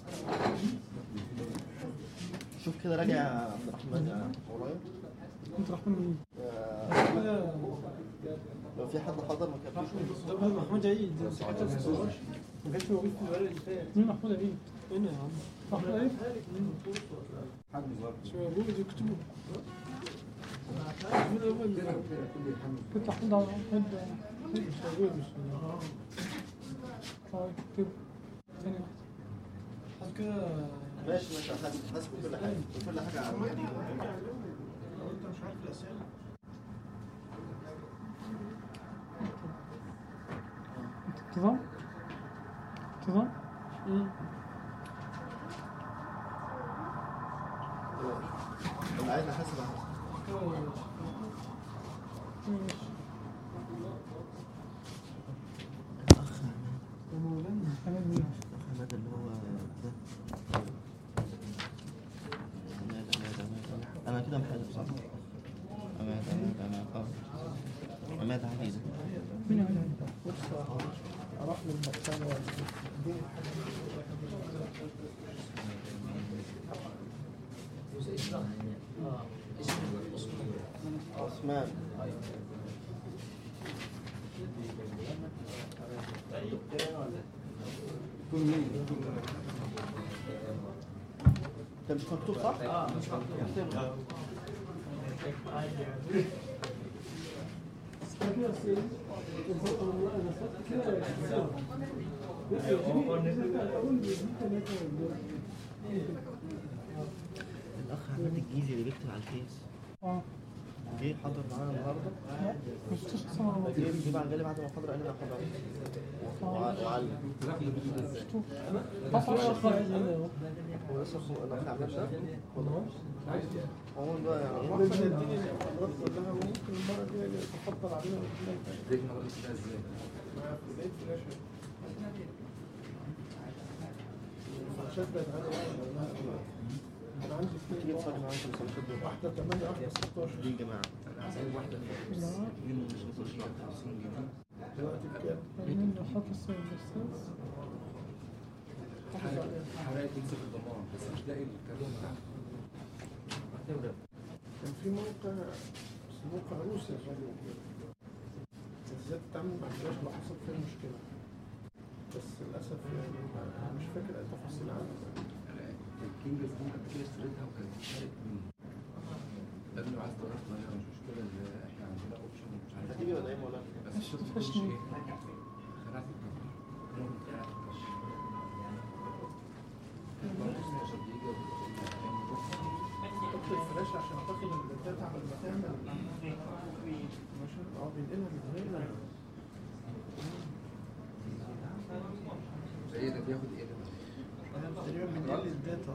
شوف كده راجع يا عبد الرحمن يا ورايا انت رحمن مين؟ آه، لو في حد حضر ما كفيش محمود عيد ما كانش موجود في الورق اللي فات مين محمود عيد؟ هنا يا عم محمود عيد؟ مش موجود يكتبوا محمود أول كنت محمود على محمود مش موجود مش موجود طيب اكتب ثانية واحدة بعد كده ماشي ماشي حاسب حاسب كل حاجه كل حاجه عن يعني لو انت مش عارف الاسئله انتظام انتظام انا عايز احاسب أحاسب. الاخ تمام احمد اللي هو ده عماد عماد عماد انا كده محاسب صح؟ عماد عماد عماد اه عماد علي ده مين عمل بص اروح للمكتبه واديني عثمان انت مش مكتوب صح؟ اه مش مكتوب الاخ احمد الجيزي اللي بيكتب على الفيس اه جه حضر معانا النهارده مش تشخص انا جه جه بعد جالي بعد المحاضره قال لي انا حضرت وع- وعلم حصل شخص عايز انا هو لسه اخو الاخ عماد ده عموما بقى يعني واحد يديني المحاضرات كلها وممكن المره الجايه تفضل علينا ونتكلم تاني. ازاي المدرس ده ازاي؟ معايا في بدايه فلاشه الفلاشات بقت عندي واحدة. كان عندي تيجي اثنين تصلي معانا في الصلاه دول واحده 8 واحده 16 دي يا جماعه دلوقتي بكام؟ مين حافظ الاستاذ حرقت تكسب الضمان بس مش لاقي الكرتون بتاعها كان في موقع بس موقع روسي غالي ازاي تتعامل مع الفلاش لو حصل فيها مشكله بس للاسف يعني ما- مش فاكر اي تفاصيل عنها الكينجز دي قبل كده اشتريتها وكانت اتحرقت مني قال لي لو عايز تغير تغيرها مش مشكله ال- احنا عندنا اوبشن مش عارف هتيجي ولا ايه يا مولانا؟ بس مش ما تفشني. تكونش ايه خلعت الكفر تحط الفلاش عشان تاخد الداتا على ما تعمل ماشي اه بينقلها من هنا زي ده بياخد ايه ده؟ تقريبا بينقل الداتا